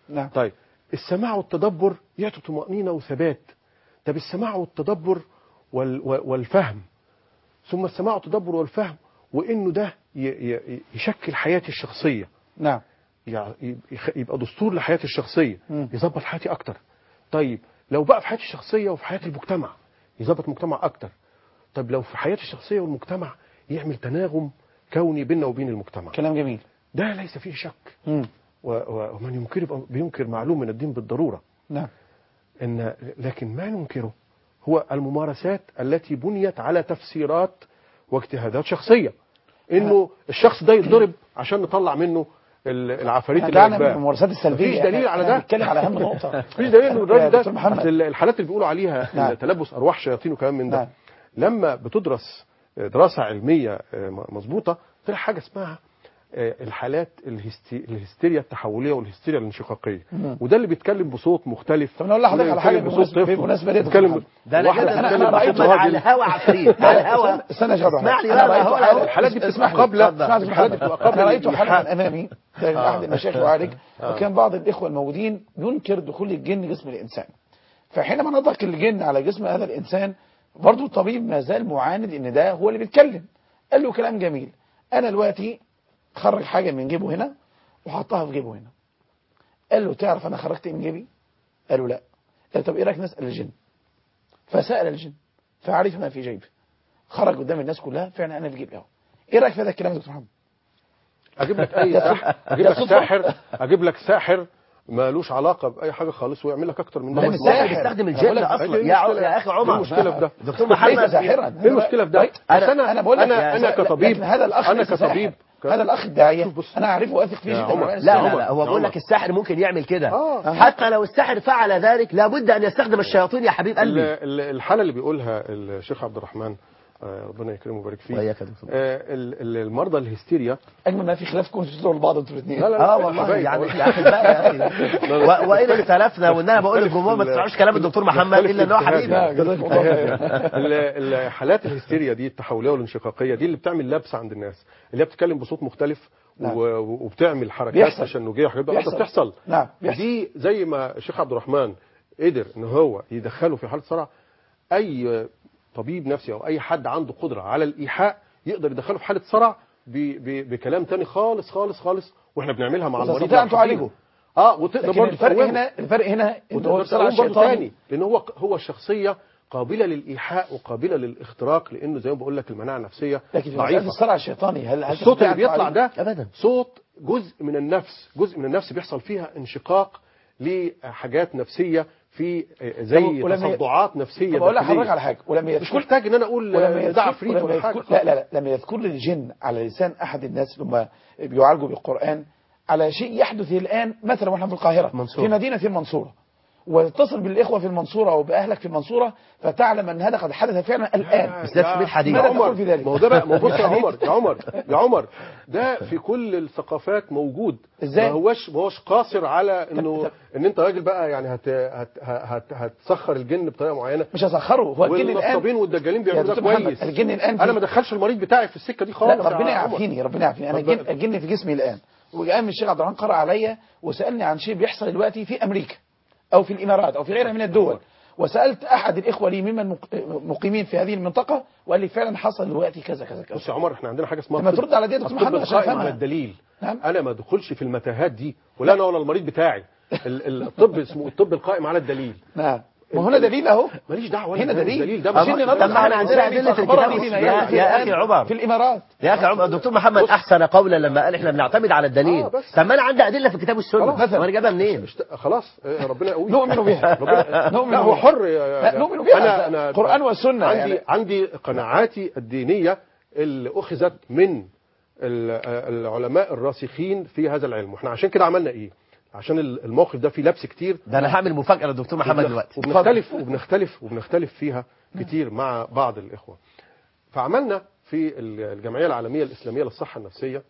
نعم. طيب السماع والتدبر يعطي طمأنينة وثبات طب السماع والتدبر وال وال- والفهم ثم السماع والتدبر والفهم وانه ده ي- ي- يشكل حياتي الشخصيه نعم يع- يخ- يبقى دستور لحياتي الشخصيه مم. يظبط حياتي اكتر طيب لو بقى في حياتي الشخصيه وفي حياه المجتمع يظبط المجتمع اكتر طب لو في حياتي الشخصيه والمجتمع يعمل تناغم كوني بيننا وبين المجتمع كلام جميل ده ليس فيه شك مم. و- و- ومن ينكر يبقى بينكر معلوم من الدين بالضروره نعم ان لكن ما ننكره هو الممارسات التي بنيت على تفسيرات واجتهادات شخصيه انه الشخص ده يتضرب عشان نطلع منه ال- العفاريت احنا دعنا من الأشباح. الممارسات السلبيه مفيش دليل على احنا ده بنتكلم على اهم نقطه مفيش دليل انه يا الراجل ده دكتور محمد. أصل الحالات اللي بيقولوا عليها نعم. تلبس ارواح شياطين وكلام من ده نعم. لما بتدرس دراسه علميه آه، مظبوطه طلع حاجه اسمها آه، الحالات الهستي... الهستيريا التحوليه والهستيريا الانشقاقيه مم. وده اللي بيتكلم بصوت مختلف طب أنا أقول لحضرتك على حاجة بيتكلم بصوت بمناسبة- طفل، بمناسبة دي يا دكتور بيتكلم محمد. ده انا واحدة كده بتتكلم أنا انا بصوت رأيت محمد على راجل. الهوا عفريت على الهوا استنى يا شباب اسمع لي أنا بقى رأيت هو حالة- الحالات دي اسمح بتبقى لي. قبل اسمح لي. الحالات دي بتبقى قبل انا رايت حالا الإلحاد. امامي ده احد المشايخ يعالج وكان بعض الاخوه الموجودين ينكر دخول الجن جسم الانسان فحينما نطق الجن على جسم هذا الانسان برضه الطبيب ما زال معاند ان ده هو اللي بيتكلم قال له كلام جميل انا دلوقتي خرج حاجه من جيبه هنا وحطها في جيبه هنا قال له تعرف انا خرجت إيه من جيبي قال له لا قال طب ايه رايك نسال الجن فسال الجن فعرف ما في جيبه خرج قدام الناس كلها فعلا انا في جيبي اهو ايه رايك في هذا الكلام يا دكتور محمد اجيب لك اي ساحر اجيب ده لك صدفة. ساحر اجيب لك ساحر مالوش علاقه باي حاجه خالص ويعمل لك اكتر من ما ده هو بس الساحر. الساحر بيستخدم بقول الجن لك اصلا إيه يا ع- المشكلة؟ يا اخي إيه عمر المشكلة في ده؟ دكتور ليس محمد ساحرا ايه المشكله في ده طيب، بس انا انا انا بقول لك انا انا لكن كطبيب هذا الاخ انا ليس ساحر. كطبيب ك- هذا الاخ الداعيه شوف بص. انا اعرفه واثق فيه يا جدا عمر. وأنا لا عمر، لا لا هو يا بيقول عمر. لك الساحر ممكن يعمل كده آه. حتى لو الساحر فعل ذلك لابد ان يستخدم الشياطين يا حبيب ال- قلبي ال- الحاله اللي بيقولها الشيخ عبد الرحمن آه، ربنا يكرمه ويبارك فيه وإياك يا دكتور. آه، ال- ال- المرضى الهستيريا اجمل ما في خلاف كنتوا تدعوا لبعض انتوا الاثنين لا لا اه لا والله حبايب، يعني والله. يا احباء يا اخي و- وان اختلفنا وان انا بقول للجمهور ما تسمعوش كلام الدكتور محمد نختلف الا ان هو في اجتهاد. حبيبي لا جزاك الله خير ال- الحالات الهستيريا دي التحوليه والانشقاقيه دي اللي بتعمل لبس عند الناس اللي هي بتتكلم بصوت مختلف نعم. و- وبتعمل حركات بيحصل. تشنجيه وحاجات بقى بيحصل. بتحصل نعم بيحصل دي زي ما الشيخ عبد الرحمن قدر ان هو يدخله في حاله صرع اي طبيب نفسي او اي حد عنده قدره على الايحاء يقدر يدخله في حاله صرع ب- ب- بكلام تاني خالص خالص خالص واحنا بنعملها مع بس المريض تستطيع أن لو حابين. تعالجه. اه وتقدر لكن برضه الفرق تقومه. هنا الفرق هنا ان هو وتقدر بيصير تقوم برضه شيطاني تاني لان هو هو الشخصيه قابله للايحاء وقابله للاختراق لانه زي ما بقول لك المناعه النفسيه لكن في مسألة ضعيفه الصرع الشيطاني هل هل الصوت تستطيع اللي أن بيطلع تعالجه؟ ده ابدا صوت جزء من النفس جزء من النفس بيحصل فيها انشقاق لحاجات نفسيه في زي طب ولما- تصدعات نفسيه طب اقول لحضرتك داخلية. على حاجه ولما مش يذكر محتاج ان انا اقول ولما ده يذكر عفريت ولما ولا حاجه يذكر لا لا لا لما يذكر لي الجن على لسان احد الناس اللي هم بيعالجوا بالقران على شيء يحدث الان مثلا واحنا في القاهره منصورة. في مدينه المنصوره وتتصل بالاخوه في المنصوره او باهلك في المنصوره فتعلم ان هذا قد حدث فعلا الان بالذات في بيت حديد. يا ماذا عمر تقول في ذلك؟ ما هو ده بقى ما هو بص يا حديد. عمر يا عمر يا عمر ده في كل الثقافات موجود إزاي؟ ما هوش ما هوش قاصر على انه طب- ان انت راجل بقى يعني هت هت هت هتسخر الجن بطريقه معينه مش هسخره هو الجن الان والنصابين والدجالين بيعملوا ده دكتور محمد، كويس الجن الآن في- انا ما ادخلش المريض بتاعي في السكه دي خالص لا ربنا يا عمر. يعافيني ربنا يعافيني انا طب- الجن, الجن في جسمي الان وقام الشيخ عبد الرحمن قرأ عليا وسالني عن شيء بيحصل دلوقتي في امريكا او في الامارات او في غيرها من الدول وسالت احد الاخوه لي ممن مق- مقيمين في هذه المنطقه وقال لي فعلا حصل دلوقتي كذا كذا كذا بص يا عمر احنا عندنا حاجه اسمها لما الطب- ترد على دي يا دكتور الطب محمد عشان القائم أفهمها. على الدليل نعم. انا ما ادخلش في المتاهات دي ولا انا ولا المريض بتاعي ال- ال- الطب اسمه الطب القائم على الدليل نعم ما هنا دليل اهو ماليش دعوه هنا أنا دليل الدليل ده عشان مش- ننطق طب ما احنا على عندنا الإنسان أدلة في فأخبرني الكتاب بما يا- يحدث يا الآن أخي عمر. في الامارات يا اخي عمر الدكتور محمد احسن قولا لما قال احنا بنعتمد على الدليل آه، بس. طب ما انا عندي ادله في الكتاب والسنه خلاص، مثلا. وانا جايبها منين مش- خلاص آه، ربنا يقوي نؤمن بها ربنا نؤمن لا هو بها. حر يا- لا نؤمن بها انا انا قران والسنه عندي يعني عندي قناعاتي الدينيه اللي اخذت من ال- العلماء الراسخين في هذا العلم واحنا عشان كده عملنا ايه عشان الموقف ده فيه لبس كتير ده انا هعمل مفاجاه للدكتور محمد وبنخ- دلوقتي وبنختلف وبنختلف وبنختلف فيها كتير مع بعض الإخوة فعملنا في الجمعية العالمية الإسلامية للصحة النفسية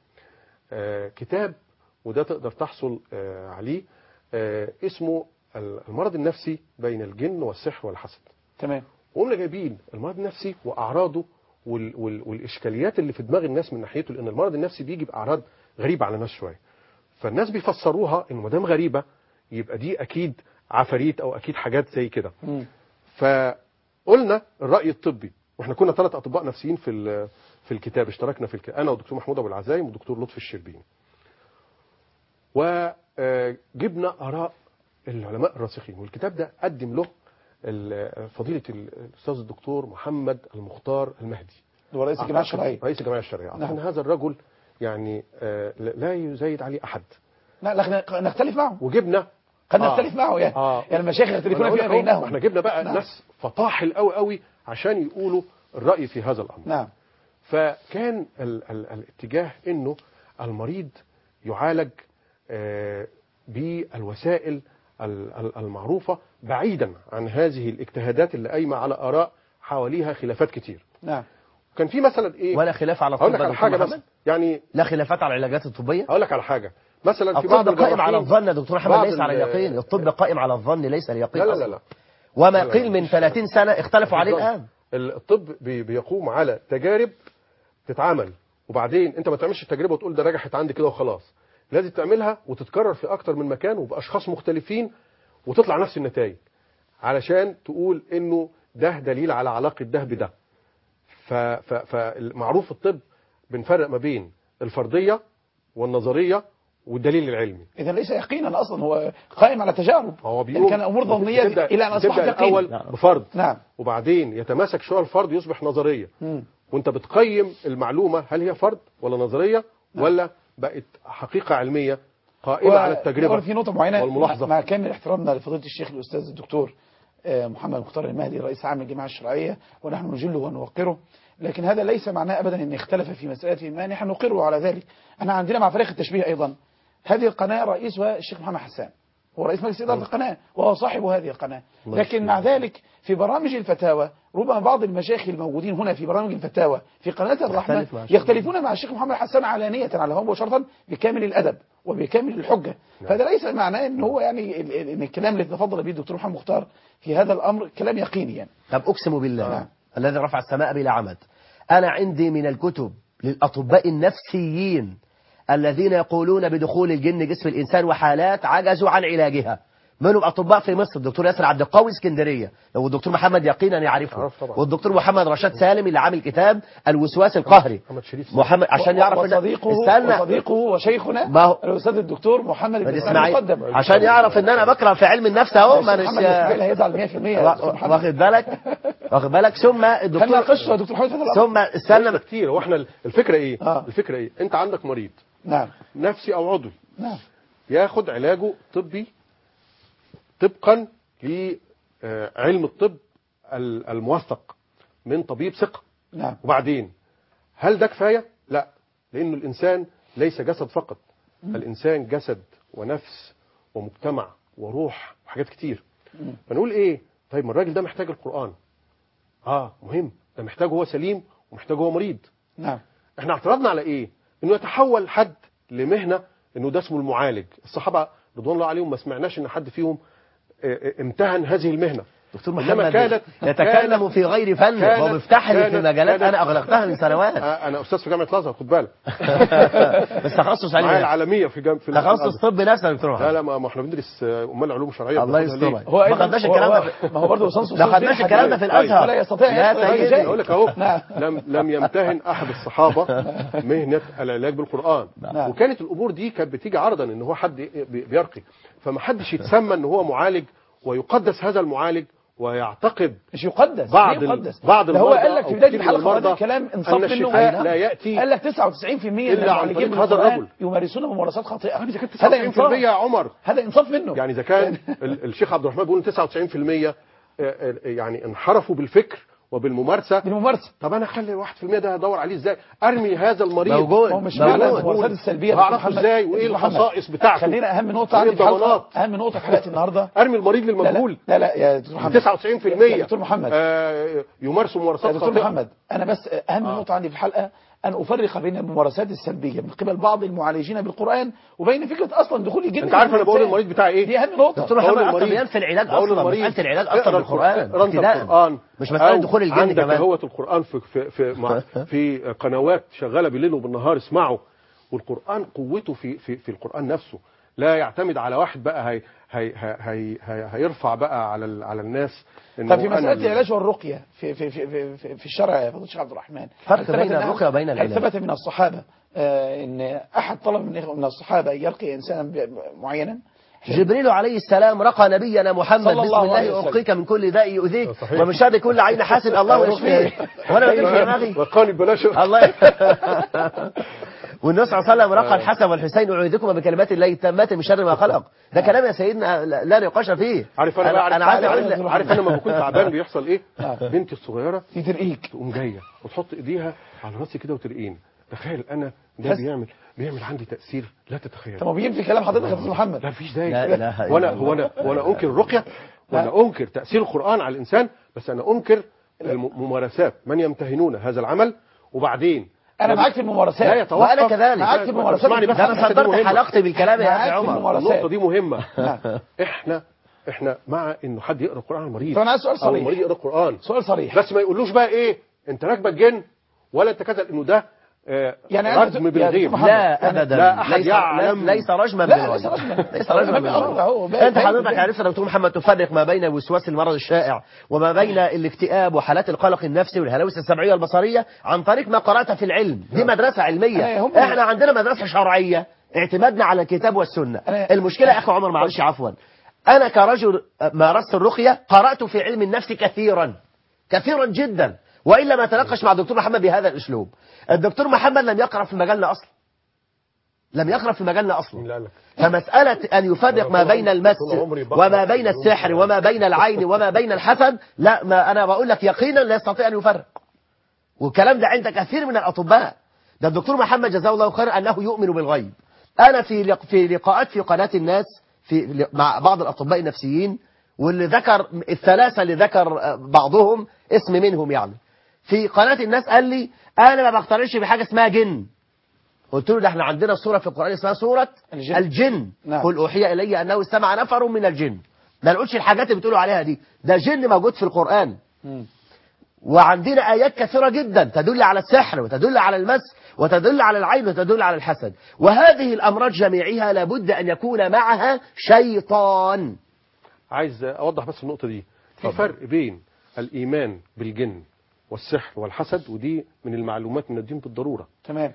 آه، كتاب وده تقدر تحصل آه، عليه آه، اسمه المرض النفسي بين الجن والسحر والحسد تمام وقمنا جايبين المرض النفسي وأعراضه وال وال والإشكاليات اللي في دماغ الناس من ناحيته لأن المرض النفسي بيجي بأعراض غريبة على الناس شوية فالناس بيفسروها إنه ما دام غريبة يبقى دي اكيد عفاريت او اكيد حاجات زي كده مم. فقلنا الراي الطبي واحنا كنا ثلاث اطباء نفسيين في ال- في الكتاب اشتركنا في الكتاب انا والدكتور محمود ابو العزايم والدكتور لطفي الشربيني وجبنا اراء العلماء الراسخين والكتاب ده قدم له ال- فضيله الاستاذ الدكتور محمد المختار المهدي هو رئيس الجمعيه أعتقد- الشرعيه رئيس الجمعيه الشرعيه نعم. اعتقد ان هذا الرجل يعني آه، لا يزايد عليه احد لا لا خلينا نختلف معه وجبنا قد آه. نختلف معه يعني آه. يعني المشايخ أنا يختلفون أقول فيما لك أهو، بينهم احنا جبنا بقى نعم. ناس فطاحل قوي قوي عشان يقولوا الراي في هذا الامر نعم فكان ال ال الاتجاه انه المريض يعالج آه، بالوسائل ال- ال- المعروفه بعيدا عن هذه الاجتهادات اللي قايمه على اراء حواليها خلافات كتير نعم كان في مثلا ايه ولا خلاف على هقول الطب لك يا على دكتور حاجه محمد مثلا يعني لا خلافات على العلاجات الطبيه هقول لك على حاجه مثلا في بعض الطب قائم الجراحين- على الظن يا دكتور محمد بعض ليس على ال- اليقين الطب قائم على الظن ليس اليقين لا لا أصلاً. لا لا وما لا لا قيل من 30 سنة اختلفوا عليه بالظبط. الآن الطب بي- بيقوم على تجارب تتعمل وبعدين انت ما تعملش التجربه وتقول ده نجحت عندي كده وخلاص لازم تعملها وتتكرر في اكتر من مكان وباشخاص مختلفين وتطلع نفس النتائج علشان تقول انه ده دليل على علاقه ده بده ف- ف- فمعروف الطب بنفرق ما بين الفرديه والنظريه والدليل العلمي اذا ليس يقينا اصلا هو قائم على تجارب هو يعني بيقول كان امور ظنيه بتبدأ- الى ان اصبحت بتبدأ يقين الاول بفرض نعم وبعدين يتماسك شويه الفرض يصبح نظريه مم. وانت بتقيم المعلومه هل هي فرض ولا نظريه ولا بقت حقيقه علميه قائمه على ونقول التجربه في نقطة معينة والملاحظة. مع كامل احترامنا لفضيلة الشيخ الأستاذ الدكتور آه، محمد مختار المهدي رئيس عام الجماعة الشرعية ونحن نجله ونوقره لكن هذا ليس معناه أبدا أن اختلف في مسألة ما نحن نقره على ذلك احنا عندنا مع فريق التشبيه أيضا هذه القناة رئيسها الشيخ محمد حسان هو رئيس مجلس إدارة القناة وهو صاحب هذه القناة لكن مع ذلك في برامج الفتاوى ربما بعض المشايخ الموجودين هنا في برامج الفتاوى في قناة الرحمة يختلف مع الشيخ. يختلفون مع الشيخ محمد حسان علانية على هو مباشرة بكامل الأدب وبكامل الحجة فهذا ليس معناه ان هو يعني ال- ال- ان الكلام اللي تفضل به الدكتور محمد مختار في هذا الامر كلام يقيني يعني طب أقسم بالله نعم. الذي رفع السماء بلا عمد أنا عندي من الكتب للأطباء النفسيين الذين يقولون بدخول الجن جسم الإنسان وحالات عجزوا عن علاجها منهم أطباء في مصر الدكتور ياسر عبد القوي اسكندرية لو الدكتور محمد يقينا يعرفه أعرف طبعا. والدكتور محمد رشاد سالم اللي عامل كتاب الوسواس القهري محمد شريف محمد عشان و- يعرف إن- وصديقه استنى وصديقه وشيخنا ما هو- الاستاذ الدكتور محمد بن اسماعيل اسماعيل المقدم عشان يعرف ان انا بكره في علم النفس اهو ما محمد اسماعيل هيزعل 100% يا وا- دكتور محمد واخد بالك واخد بالك ثم هل الدكتور ناقشته يا دكتور محمد في هذا الامر ثم استنى ليس كتير واحنا ال- الفكره ايه آه. الفكره ايه انت عندك مريض نعم نفسي او عضوي نعم ياخد علاجه طبي طبقا لعلم الطب ال- الموثق من طبيب ثقه نعم وبعدين هل ده كفايه لا لانه الانسان ليس جسد فقط الانسان جسد ونفس ومجتمع وروح وحاجات كتير فنقول ايه طيب ما الراجل ده محتاج القران اه مهم ده محتاجه هو سليم ومحتاجه هو مريض نعم احنا اعترضنا على ايه انه يتحول حد لمهنه انه ده اسمه المعالج الصحابه رضوان الله عليهم ما سمعناش ان حد فيهم اه، اه، امتهن هذه المهنه دكتور إنما محمد كانت- يتكلم كانت- في غير فن كانت- وبيفتح لي في كانت- مجالات كانت- انا اغلقتها من سنوات آه، انا استاذ في جامعه الازهر خد بالك بس تخصص معايا علم العالميه في جامعه في تخصص الأزهر. طب نفسه يا دكتور لا محمد لا ما ما احنا بندرس آه، امال علوم شرعيه الله بناخدها ليه؟ يسترك هو ما أيضا خدناش هو- الكلام هو- ده في- ما هو برضه وصنص ما خدناش الكلام ده في الازهر ولا يستطيع لا أن يدخل سيدي. الرجال. اقول لك اهو نعم. لم لم يمتهن احد الصحابه مهنه العلاج بالقران نعم. وكانت الامور دي كانت بتيجي عرضا ان هو حد بي- بيرقي فما حدش يتسمى ان هو معالج ويقدس هذا المعالج ويعتقد مش يقدس بعض ليه ال- يقدس بعض ده هو المرضى قال لك أو في بدايه كتير من الحلقه المرضى هذا الكلام انصاف أن منه الشفاء لا يأتي قال لك 99% من إلا عن المعالجين طريق هذا بالقرآن الرجل. يمارسون ممارسات خاطئه اذا كان هذا 99% انصاف يا عمر هذا انصاف منه يعني اذا كان ال- الشيخ عبد الرحمن بيقول 99% آه، آه، يعني انحرفوا بالفكر وبالممارسه بالممارسه طب انا اخلي 1% ده ادور عليه ازاي ارمي هذا المريض موجود. هو مش موجود. معنى الممارسات السلبيه هعرفه دكتور محمد- ازاي وايه دكتور محمد. الخصائص بتاعته خلينا اهم نقطه وإيه عندي في الحلقه الضمانات اهم نقطه في حلقه النهارده ارمي المريض لا لا للمجهول لا لا يا دكتور محمد 99% يا دكتور محمد آه، يمارسوا يا ممارسات دكتور خاطئه محمد انا بس اهم آه. نقطه عندي في الحلقه ان افرق بين الممارسات السلبيه من قبل بعض المعالجين بالقران وبين فكره اصلا دخول الجن انت عارف انا بقول الإنسان. للمريض بتاعي ايه دي اهم نقطه دكتور بقول محمد اصلا للمريض- بينفي العلاج بقول اصلا للمريض مساله العلاج اقرا اصلا بالقران اقرا انت ابتداء. القران مش مساله أو دخول الجن عندك كمان هوة القران في في في, مع في قنوات شغاله بالليل وبالنهار اسمعوا والقران قوته في في في القران نفسه لا يعتمد على واحد بقى هي هي هي هي هي هيرفع بقى على ال- على الناس إنه طب في أنا مسألة ال- العلاج والرقية في في في في, في, في الشرع يا فضيلة الشيخ عبد الرحمن فرق هل ثبت بين أن- الرقية وبين هل العلاج. ثبت من الصحابة آه ان احد طلب من من الصحابة ان يرقي انسانا ب- معينا جبريل عليه السلام رقى نبينا محمد صلى بسم الله عليه الله وسلم. أرقيك من كل داء يؤذيك صحيح. ومن شر كل عين حاسد الله يشفيك وانا بجيب في دماغي وقاني بلاش الله والنبي صلى الله عليه وسلم رقى الحسن والحسين اعيذكما بكلمات الله التامات من شر ما خلق ده كلام يا سيدنا لا لا نقاش فيه عارف انا بقى عارف انا عايز عارف, اقول لك عارف انا لما بكون تعبان بيحصل ايه آه. بنتي الصغيره في ترقيك تقوم جايه وتحط ايديها على راسي كده وترقيني تخيل انا ده بس- بيعمل بيعمل عندي تاثير لا تتخيل طب ما بيجي في كلام حضرتك يا استاذ محمد لا مفيش داعي لا إله إلا وانا الله. هو انا وانا انكر الرقيه ولا انكر تاثير القران على الانسان بس انا انكر الممارسات من يمتهنون هذا العمل وبعدين انا معاك في الممارسات لا يتوقف وأنا كذلك. معاك في الممارسات اسمعني بس ده انا الحتة دي صدرت مهمة. حلقتي بالكلام يا معاك اخي في عمر الممارسات. النقطه دي مهمه نعم. احنا احنا مع انه حد يقرا القران على المريض طب أنا عايز سؤال او المريض صريح يقرا القران سؤال صريح بس ما يقولوش بقى ايه انت راكبك جن ولا انت كذا انه ده آه، يعني أنت- رجم يا بالغيب محمد، لا ابدا لا أحد ليس يعلم. ليس رجما لا، بالغيب. ليس رجما. ليس رجما النبي أمر أهو. بالغيب. انت باين- حضرتك باين. عرفت يا دكتور محمد تفرق ما بين وسواس المرض الشائع وما بين الاكتئاب وحالات القلق النفسي والهلاوس السمعيه والبصريه عن طريق ما قرات في العلم دي مدرسه أنا علميه يهمني- احنا عندنا مدرسه شرعيه اعتمادنا على الكتاب والسنه أنا- المشكله يا اخي عمر معلش عفوا انا كرجل مارست الرقيه قرات في علم النفس كثيرا كثيرا جدا والا ما تناقش مع الدكتور محمد بهذا الاسلوب الدكتور محمد لم يقرا في مجالنا اصلا لم يقرا في مجالنا اصلا مين اللي قال لك؟ فمسألة أن يفرق ما بين المس طول عمري بقرأ وما بين في السحر العلوم. وما بين العين وما بين الحسد لا ما أنا بقول لك يقينا لا يستطيع أن يفرق والكلام ده عند كثير من الأطباء ده الدكتور محمد جزاه الله خيرا أنه يؤمن بالغيب أنا في لق- في لقاءات في قناة الناس في ل- مع بعض الأطباء النفسيين واللي ذكر الثلاثة اللي ذكر آه، بعضهم اسم منهم يعني في قناة الناس قال لي أنا ما بقترنش بحاجة اسمها جن قلت له ده احنا عندنا سورة في القرآن اسمها سورة الجن. الجن نعم. قل أوحي إلي أنه استمع نفر من الجن ما نقولش الحاجات اللي بتقولوا عليها دي ده جن موجود في القرآن مم. وعندنا آيات كثيرة جدا تدل على السحر وتدل على المس وتدل على العين وتدل على الحسد وهذه الأمراض جميعها لابد أن يكون معها شيطان عايز اوضح بس النقطه دي في فرق بين الايمان بالجن والسحر والحسد ودي من المعلومات من الدين بالضروره تمام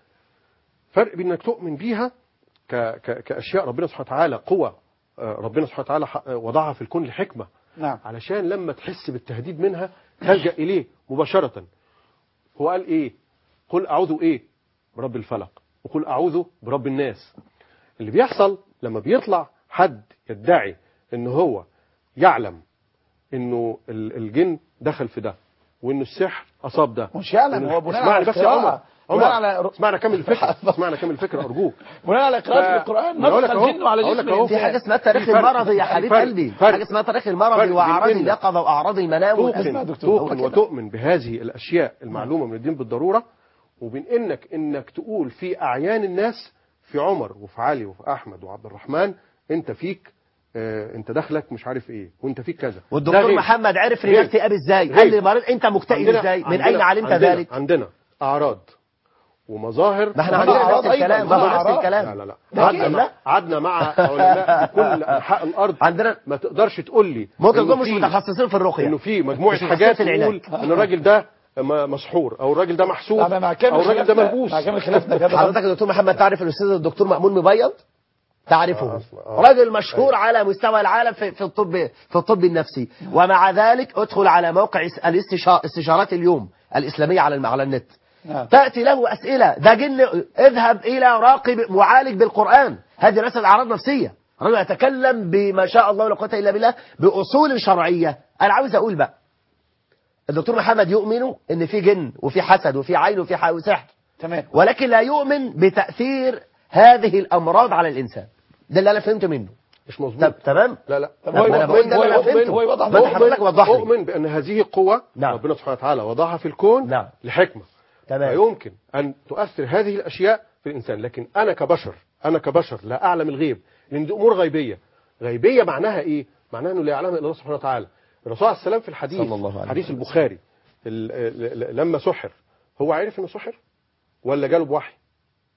فرق بين انك تؤمن بيها ك ك كاشياء ربنا سبحانه وتعالى قوه آه، ربنا سبحانه وتعالى ح- آه، وضعها في الكون لحكمه نعم علشان لما تحس بالتهديد منها تلجا اليه مباشره هو قال ايه قل اعوذ ايه برب الفلق وقل اعوذ برب الناس اللي بيحصل لما بيطلع حد يدعي ان هو يعلم انه ال- الجن دخل في ده وانه السحر اصاب ده مش يعلم هو بناء اسمعني على بس يا عمر قراءة. بناء عمر على اسمعنا كمل الفكره اسمعنا كمل الفكره ارجوك بناء على قراءة ف- القرآن ما أقول لك نطق أهو، الجن على أقول جسم لك أهو. في حاجة اسمها التاريخ في فرق. المرضي يا في حبيب فرق. قلبي فرق. حاجة اسمها التاريخ فرق المرضي بين وأعراض إن اليقظة وأعراض المنام اسمع توقن يا دكتور، توقن هو كده. وتؤمن بهذه الاشياء المعلومه من الدين بالضروره وبين انك انك تقول في اعيان الناس في عمر وفي علي وفي احمد وعبد الرحمن انت فيك آه انت دخلك مش عارف ايه وانت فيك كذا ده والدكتور غير. محمد عرف غير. ان اكتئاب ازاي غير. قال لي مريض انت مكتئب عندنا- ازاي من عندنا- اين علمت عندنا- ذلك عندنا اعراض ومظاهر ما احنا ما عندنا أعراض نفس الكلام أيضاً، ما برضه نفس أعراض. الكلام لا لا لا ده قعدنا كده. مع, قعدنا مع علماء في كل انحاء الارض عندنا ما تقدرش تقول لي ممكن إنه يكون مش في- متخصصين في الرقية انه في مجموعه مش حاجات متخصص في العلاج. تقول ان الراجل ده م- مسحور او الراجل ده محسوب أنا مع كامل او الراجل ده خلافنا- ملبوس مع كامل خلافنا كده حضرتك يا دكتور محمد تعرف الاستاذ الدكتور مأمون مبيض تعرفه آه، أسمع، آه. راجل مشهور على مستوى العالم في, في الطب في الطب النفسي ومع ذلك ادخل على موقع اس- الاستشا- استشارات اليوم الإسلامية على الم- على النت نعم. تأتي له أسئلة ده جن اذهب إلى راقب معالج بالقرآن هذه ليست أعراض نفسية رجل يتكلم بما شاء الله ولا قوة إلا بالله بأصول شرعية أنا عاوز أقول بقى الدكتور محمد يؤمن إن في جن وفي حسد وفي عين وفي ح- وسحر تمام ولكن لا يؤمن بتأثير هذه الأمراض على الإنسان ده اللي أنا فهمته منه مش مظبوط طب تمام لا لا طب طب ما أنا بقول ده اللي أنا فهمته هو يوضح ما أنت حضرتك وضح لي اؤمن بان هذه قوه نعم. ربنا سبحانه وتعالى وضعها في الكون نعم. لحكمه تمام فيمكن ان تؤثر هذه الاشياء في الانسان لكن انا كبشر انا كبشر لا اعلم الغيب لان دي امور غيبيه غيبيه معناها ايه معناها انه لا يعلمها الا الله سبحانه وتعالى الرسول عليه السلام في الحديث صلى الله عليه حديث وسلم. البخاري ال- ل- ل- لما سحر هو عرف انه سحر ولا جاله بوحي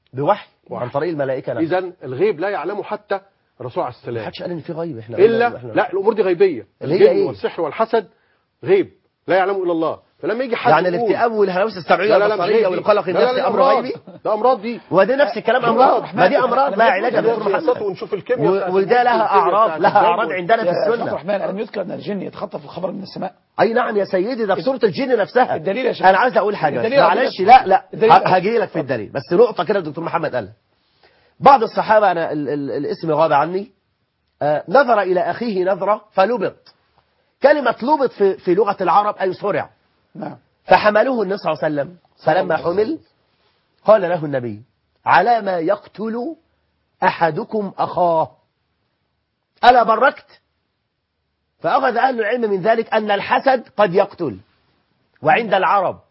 بوحي عن طريق الملائكه نفسها اذا الغيب لا يعلمه حتى الرسول عليه السلام محدش قال ان في غيب احنا الا إحنا- لا الامور دي غيبيه اللي هي الجن إيه؟ والسحر والحسد غيب لا يعلمه الا الله فلما يجي حد يعني يقول- الاكتئاب والهلاوس السمعيه لا لا لا مش والبصريه هي دي. والقلق لا لا لا، النفسي امر أمراض. غيبي ده امراض دي وده نفس الكلام امراض ما دي امراض لا علاج يا دكتور دراسات محمد ونشوف الكيمياء بتاعت و- وده لها الكيمياء اعراض بتاعت لها الدم اعراض وال- عندنا في يا شيخ عبد السنه الرحمن ألم يذكر أن الجن يتخطف الخبر من السماء اي نعم يا سيدي ده في سوره الجن نفسها الدليل يا شيخ. انا عايز اقول حاجه الدليل معلش أقول لا لا الدليل- هاجي لك في الدليل بس نقطه كده الدكتور محمد قالها بعض الصحابه انا ال ال الاسم غاب عني آه نظر الى اخيه نظره فلبط كلمه لبط في, في لغه العرب اي صرع نعم فحملوه النبي صلى الله عليه وسلم فلما حمل قال له النبي على ما يقتل أحدكم أخاه ألا بركت فأخذ أهل العلم من ذلك أن الحسد قد يقتل وعند العرب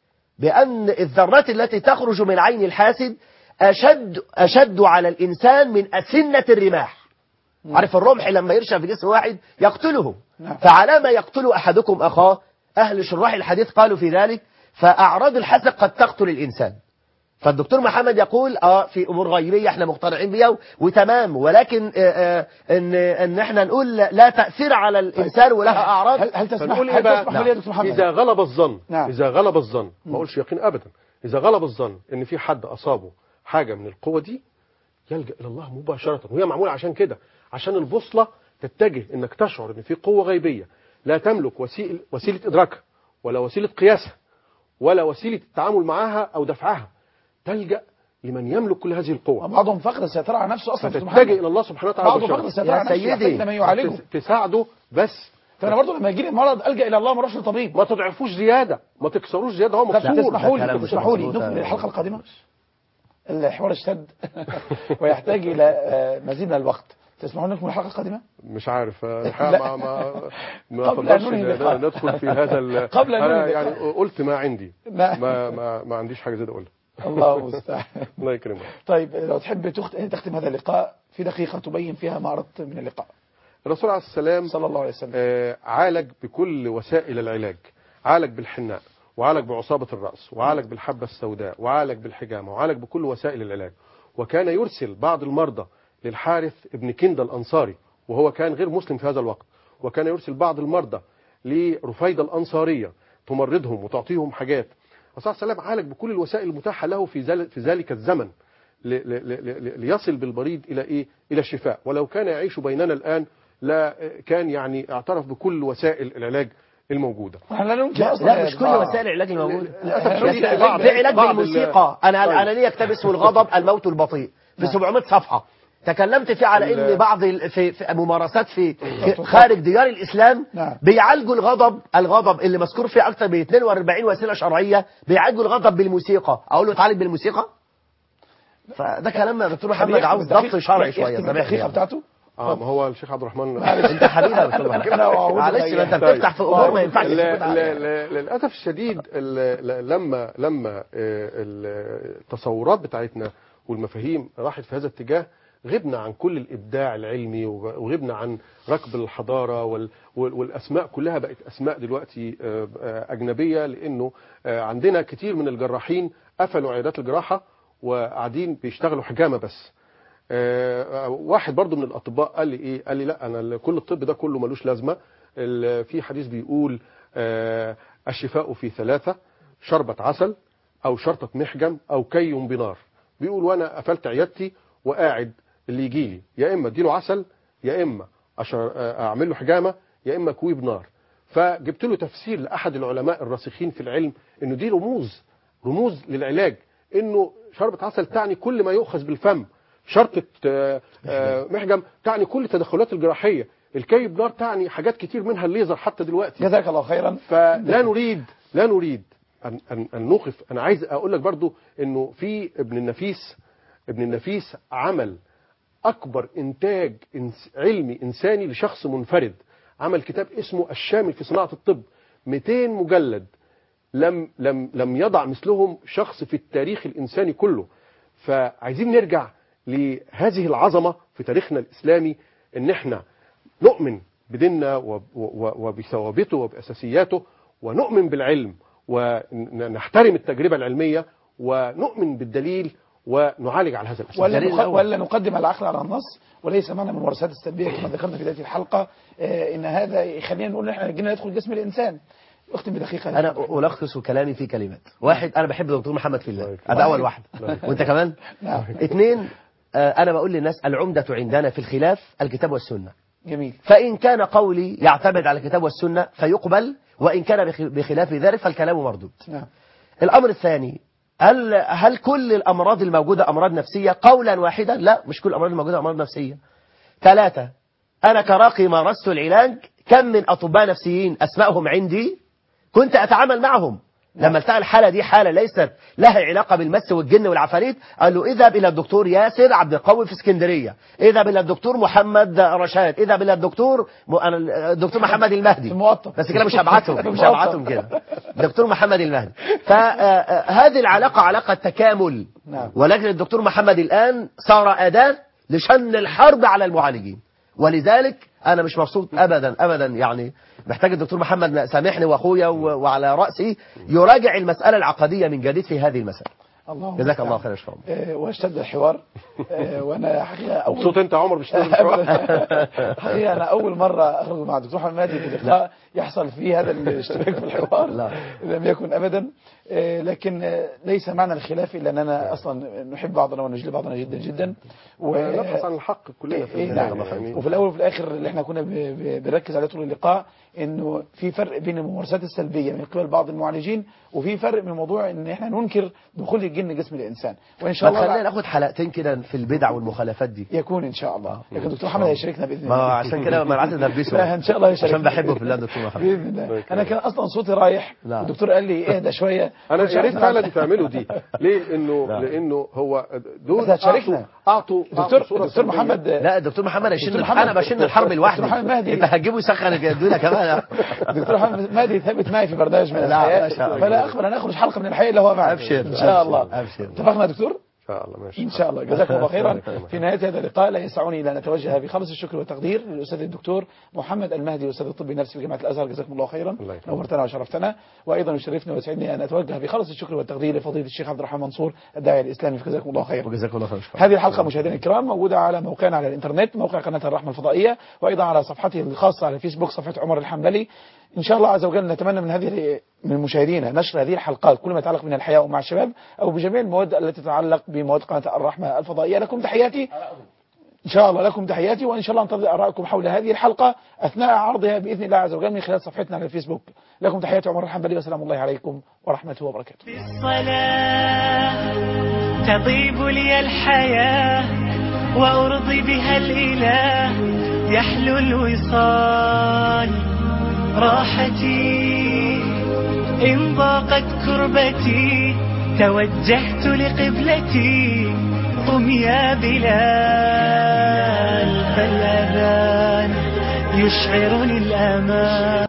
بأن الذرات التي تخرج من عين الحاسد أشد, أشد على الإنسان من أسنة الرماح عارف الرمح لما يرشى في جسم واحد يقتله نعم. فعلى ما يقتل أحدكم أخاه أهل شراح الحديث قالوا في ذلك فأعراض الحسد قد تقتل الإنسان فالدكتور محمد يقول اه في امور غيبيه احنا مقتنعين بيها و- وتمام ولكن آه آه ان ان احنا نقول لا- لا تاثير على الانسان ولها اعراض هل, هل تسمح فنقول هل ايه بقى تسمح لي يا دكتور محمد اذا غلب الظن نعم. اذا غلب الظن ما اقولش يقين ابدا اذا غلب الظن ان في حد اصابه حاجه من القوه دي يلجا الى الله مباشره وهي معموله عشان كده عشان البوصله تتجه انك تشعر ان في قوه غيبيه لا تملك وسيله وسيله ادراكها ولا وسيله قياسها ولا وسيله التعامل معها او دفعها تلجا لمن يملك كل هذه القوه وبعضهم فقد السيطرة على نفسه أصلا يا دكتور فتتجه محمد الى الله سبحانه وتعالى بعضهم فقد مباشرة. السيطرة يا على نفسه سيدي. يحتاج لما يعالجه تس- تساعده بس فأنا برضه لما يجيني المرض ألجأ إلى الله ما أروحش لطبيب ما تضعفوش زياده ما تكسروش زياده هو طب مكسور تسمحوا ده كلام لي مش تسمحوا لي مظبوط نكمل أوي. الحلقة القادمة الحوار اشتد ويحتاج إلى آه، مزيد من الوقت تسمحوا لي نكمل الحلقة القادمة مش عارف الحقيقه ما ما ما قبل أن فضلش ننهي إن اللقاء. ندخل في هذا ال- قبل أن انا ننهي يعني اللقاء. قلت ما عندي ما- ما ما, ما عنديش حاجه زياده اقولها الله المستعان الله يكرمك طيب لو تحب تخت- تختم هذا اللقاء في دقيقة تبين فيها ما أردت من اللقاء الرسول عليه السلام صلى الله عليه وسلم آه، عالج بكل وسائل العلاج عالج بالحناء وعالج بعصابة الرأس وعالج بالحبة السوداء وعالج بالحجامة وعالج بكل وسائل العلاج وكان يرسل بعض المرضى للحارث ابن كندة الأنصاري وهو كان غير مسلم في هذا الوقت وكان يرسل بعض المرضى لرفيدة الأنصارية تمرضهم وتعطيهم حاجات الرسول صلى الله عليه وسلم عالج بكل الوسائل المتاحة له في ذل- في ذلك الزمن ل- ل- ل- ل- ليصل بالمريض إلى إيه؟ إلى الشفاء ولو كان يعيش بيننا الآن لا كان يعني اعترف بكل وسائل العلاج الموجودة احنا لا ننكر لا, أصلا لا يا مش كل جماعة. وسائل العلاج الموجوده للأسف يا الشديد سيدي، بعض- في علاج بعض ال- بالموسيقى انا طيب. انا ليا كتاب اسمه الغضب الموت البطيء في 700 صفحه تكلمت فيه على ان ال- بعض ال- في, في ممارسات في في خارج ديار الاسلام نعم. بيعالجوا الغضب الغضب اللي مذكور فيه اكثر من 42 وسيله شرعيه بيعالجوا الغضب بالموسيقى اقول له تعالج بالموسيقى فده كلام يا دكتور محمد يختم عاوز الدقيقة- ضبط شرعي شويه يختم سامحني الدقيقة يعني. بتاعته اه ما هو الشيخ عبد الرحمن انت حبيبي يا دكتور محمد. أنا أعوذ معلش ما انت طيب. بتفتح في امور ما ينفعش لا- تسكت عليها. لا- لا- للاسف الشديد ال- ل- لما لما آه، ال- التصورات بتاعتنا والمفاهيم راحت في هذا الاتجاه غبنا عن كل الابداع العلمي وغ- وغبنا عن ركب الحضاره وال- وال- والاسماء كلها بقت اسماء دلوقتي آه، آه، اجنبيه لانه آه، عندنا كتير من الجراحين قفلوا عيادات الجراحه وقاعدين بيشتغلوا حجامه بس آه، واحد برضو من الاطباء قال لي ايه قال لي لا انا ال- كل الطب ده كله ملوش لازمه ال- في حديث بيقول آه، الشفاء في ثلاثه شربة عسل او شرطة محجم او كي بنار بيقول وانا قفلت عيادتي وقاعد اللي يجي لي يا اما اديله عسل يا اما أشر- آه، اعمل له حجامه يا اما كوي بنار فجبت له تفسير لاحد العلماء الراسخين في العلم انه دي رموز رموز للعلاج انه شربة عسل تعني كل ما يؤخذ بالفم شرطة آه، آه، محجم تعني كل التدخلات الجراحية الكي بنار تعني حاجات كتير منها الليزر حتى دلوقتي جزاك الله خيرا فلا نريد لا نريد أن, أن, أن نوقف أنا عايز أقول لك برضو أنه في ابن النفيس ابن النفيس عمل أكبر إنتاج إنس علمي إنساني لشخص منفرد عمل كتاب اسمه الشامل في صناعة الطب 200 مجلد لم لم لم يضع مثلهم شخص في التاريخ الإنساني كله فعايزين نرجع لهذه العظمة في تاريخنا الإسلامي إن إحنا نؤمن بديننا وب- و- وبثوابته وبأساسياته ونؤمن بالعلم ونحترم التجربة العلمية ونؤمن بالدليل ونعالج على هذا الاساس ولا, الدليل نق... الأول. ولا نقدم العقل على النص وليس معنى من الممارسات السلبيه كما ذكرنا في بدايه الحلقه آه، ان هذا يخلينا نقول ان احنا جينا ندخل جسم الانسان اختم بدقيقه انا الخص كلامي في كلمات واحد انا بحب دكتور محمد في الله الله هذا اول واحد. واحد وانت كمان نعم اثنين آه، انا بقول للناس العمدة عندنا في الخلاف الكتاب والسنة جميل فإن كان قولي يعتمد على الكتاب والسنة فيقبل وإن كان بخ- بخلاف ذلك فالكلام مردود نعم الأمر الثاني هل هل كل الأمراض الموجودة أمراض نفسية قولا واحدا لا مش كل الأمراض الموجودة أمراض نفسية ثلاثة أنا كراقي مارست العلاج كم من أطباء نفسيين أسمائهم عندي كنت أتعامل معهم لما التقى الحالة دي حالة ليست لها علاقة بالمس والجن والعفاريت قال له اذهب إلى الدكتور ياسر عبد القوي في اسكندرية اذهب إلى الدكتور محمد رشاد اذهب إلى الدكتور م... أنا- الدكتور محمد المهدي الموطن. بس كده مش هبعتهم مش الموطن. هبعتهم كده دكتور محمد المهدي فهذه العلاقة علاقة تكامل نعم. ولكن الدكتور محمد الآن صار أداة لشن الحرب على المعالجين ولذلك أنا مش مبسوط أبدا أبدا يعني محتاج الدكتور محمد سامحني وأخويا و- وعلى رأسي يراجع المسألة العقدية من جديد في هذه المسألة اللهم جزاك الله المستعان. خير يا شباب آه، واشتد الحوار آه، وانا حقيقه اول مبسوط انت يا عمر مش لازم حقيقة أنا أول مرة أخرج مع الدكتور محمد مهدي في لقاء يحصل فيه هذا الاشتراك في الحوار لا. لم يكن أبدا آه، لكن آه، ليس معنى الخلاف إلا أننا أصلا نحب بعضنا ونجلي بعضنا جدا جدا و... نبحث عن الحق كلنا في إيه النهاية نعم يعني. وفي الأول وفي الآخر اللي احنا كنا ب- ب- بنركز عليه طول اللقاء إنه في فرق بين الممارسات السلبية من قبل بعض المعالجين وفي فرق من موضوع إن احنا ننكر دخول الجن جسم الإنسان وإن شاء ما الله خلينا ناخد حلقتين كده في البدع والمخالفات دي يكون إن شاء الله لكن الدكتور محمد هيشاركنا بإذن ما الله عشان كده ما عايز ندبسه لا ان شاء الله يشارك عشان بحبه في الله دكتور محمد باذن الله انا كان اصلا صوتي رايح لا. والدكتور قال لي اهدى شويه انا قلت يا ريت إحنا- فعلا تعملوا دي ليه لانه لا. لانه هو دول بس هتشاركنا. اعطوا اعطوا دكتور أعطوا صورة دكتور سلبية. محمد لا الدكتور محمد هيشن دكتور الح- محمد- انا بشن الحرب لوحدي دكتور محمد مهدي. انت هتجيبه يسخن الدنيا كمان دكتور محمد مهدي ثابت معي في برنامج من لا، الحياه ما شاء الله. فلا اقبل ان اخرج حلقه من الحياه الا هو معي أبشر، ان شاء أبشر، الله أبشر. اتفقنا يا دكتور ان شاء الله ماشي ان شاء الله جزاكم الله خيرا في نهايه هذا اللقاء لا يسعني الا ان اتوجه بخالص الشكر والتقدير للاستاذ الدكتور محمد المهدي استاذ الطب النفسي في جامعه الازهر جزاكم الله خيرا الله يكرمك. نورتنا وشرفتنا وايضا يشرفني ويسعدني ان اتوجه بخالص الشكر والتقدير لفضيله الشيخ عبد الرحمن منصور الداعيه الاسلامي فجزاكم الله خيرا وجزاكم الله خير شكرا. هذه الحلقة مشاهدينا الكرام موجودة على موقعنا على الإنترنت موقع قناة الرحمة الفضائية وأيضا على صفحته الخاصة على الفيسبوك صفحة عمر الحنبلي إن شاء الله عز وجل نتمنى من هذه من مشاهدينا نشر هذه الحلقات كل ما يتعلق من الحياة ومع الشباب أو بجميع المواد التي تتعلق بمواد قناة الرحمة الفضائية لكم تحياتي إن شاء الله لكم تحياتي وإن شاء الله انتظر آرائكم حول هذه الحلقة أثناء عرضها بإذن الله عز وجل من خلال صفحتنا على الفيسبوك لكم تحياتي عمر الحنبلي وسلام الله عليكم ورحمته وبركاته بالصلاة تطيب لي الحياة وأرضي بها الإله يحلو الوصال راحتي إن ضاقت كربتي توجهت لقبلتي قم يا بلال فالأذان يشعرني الأمان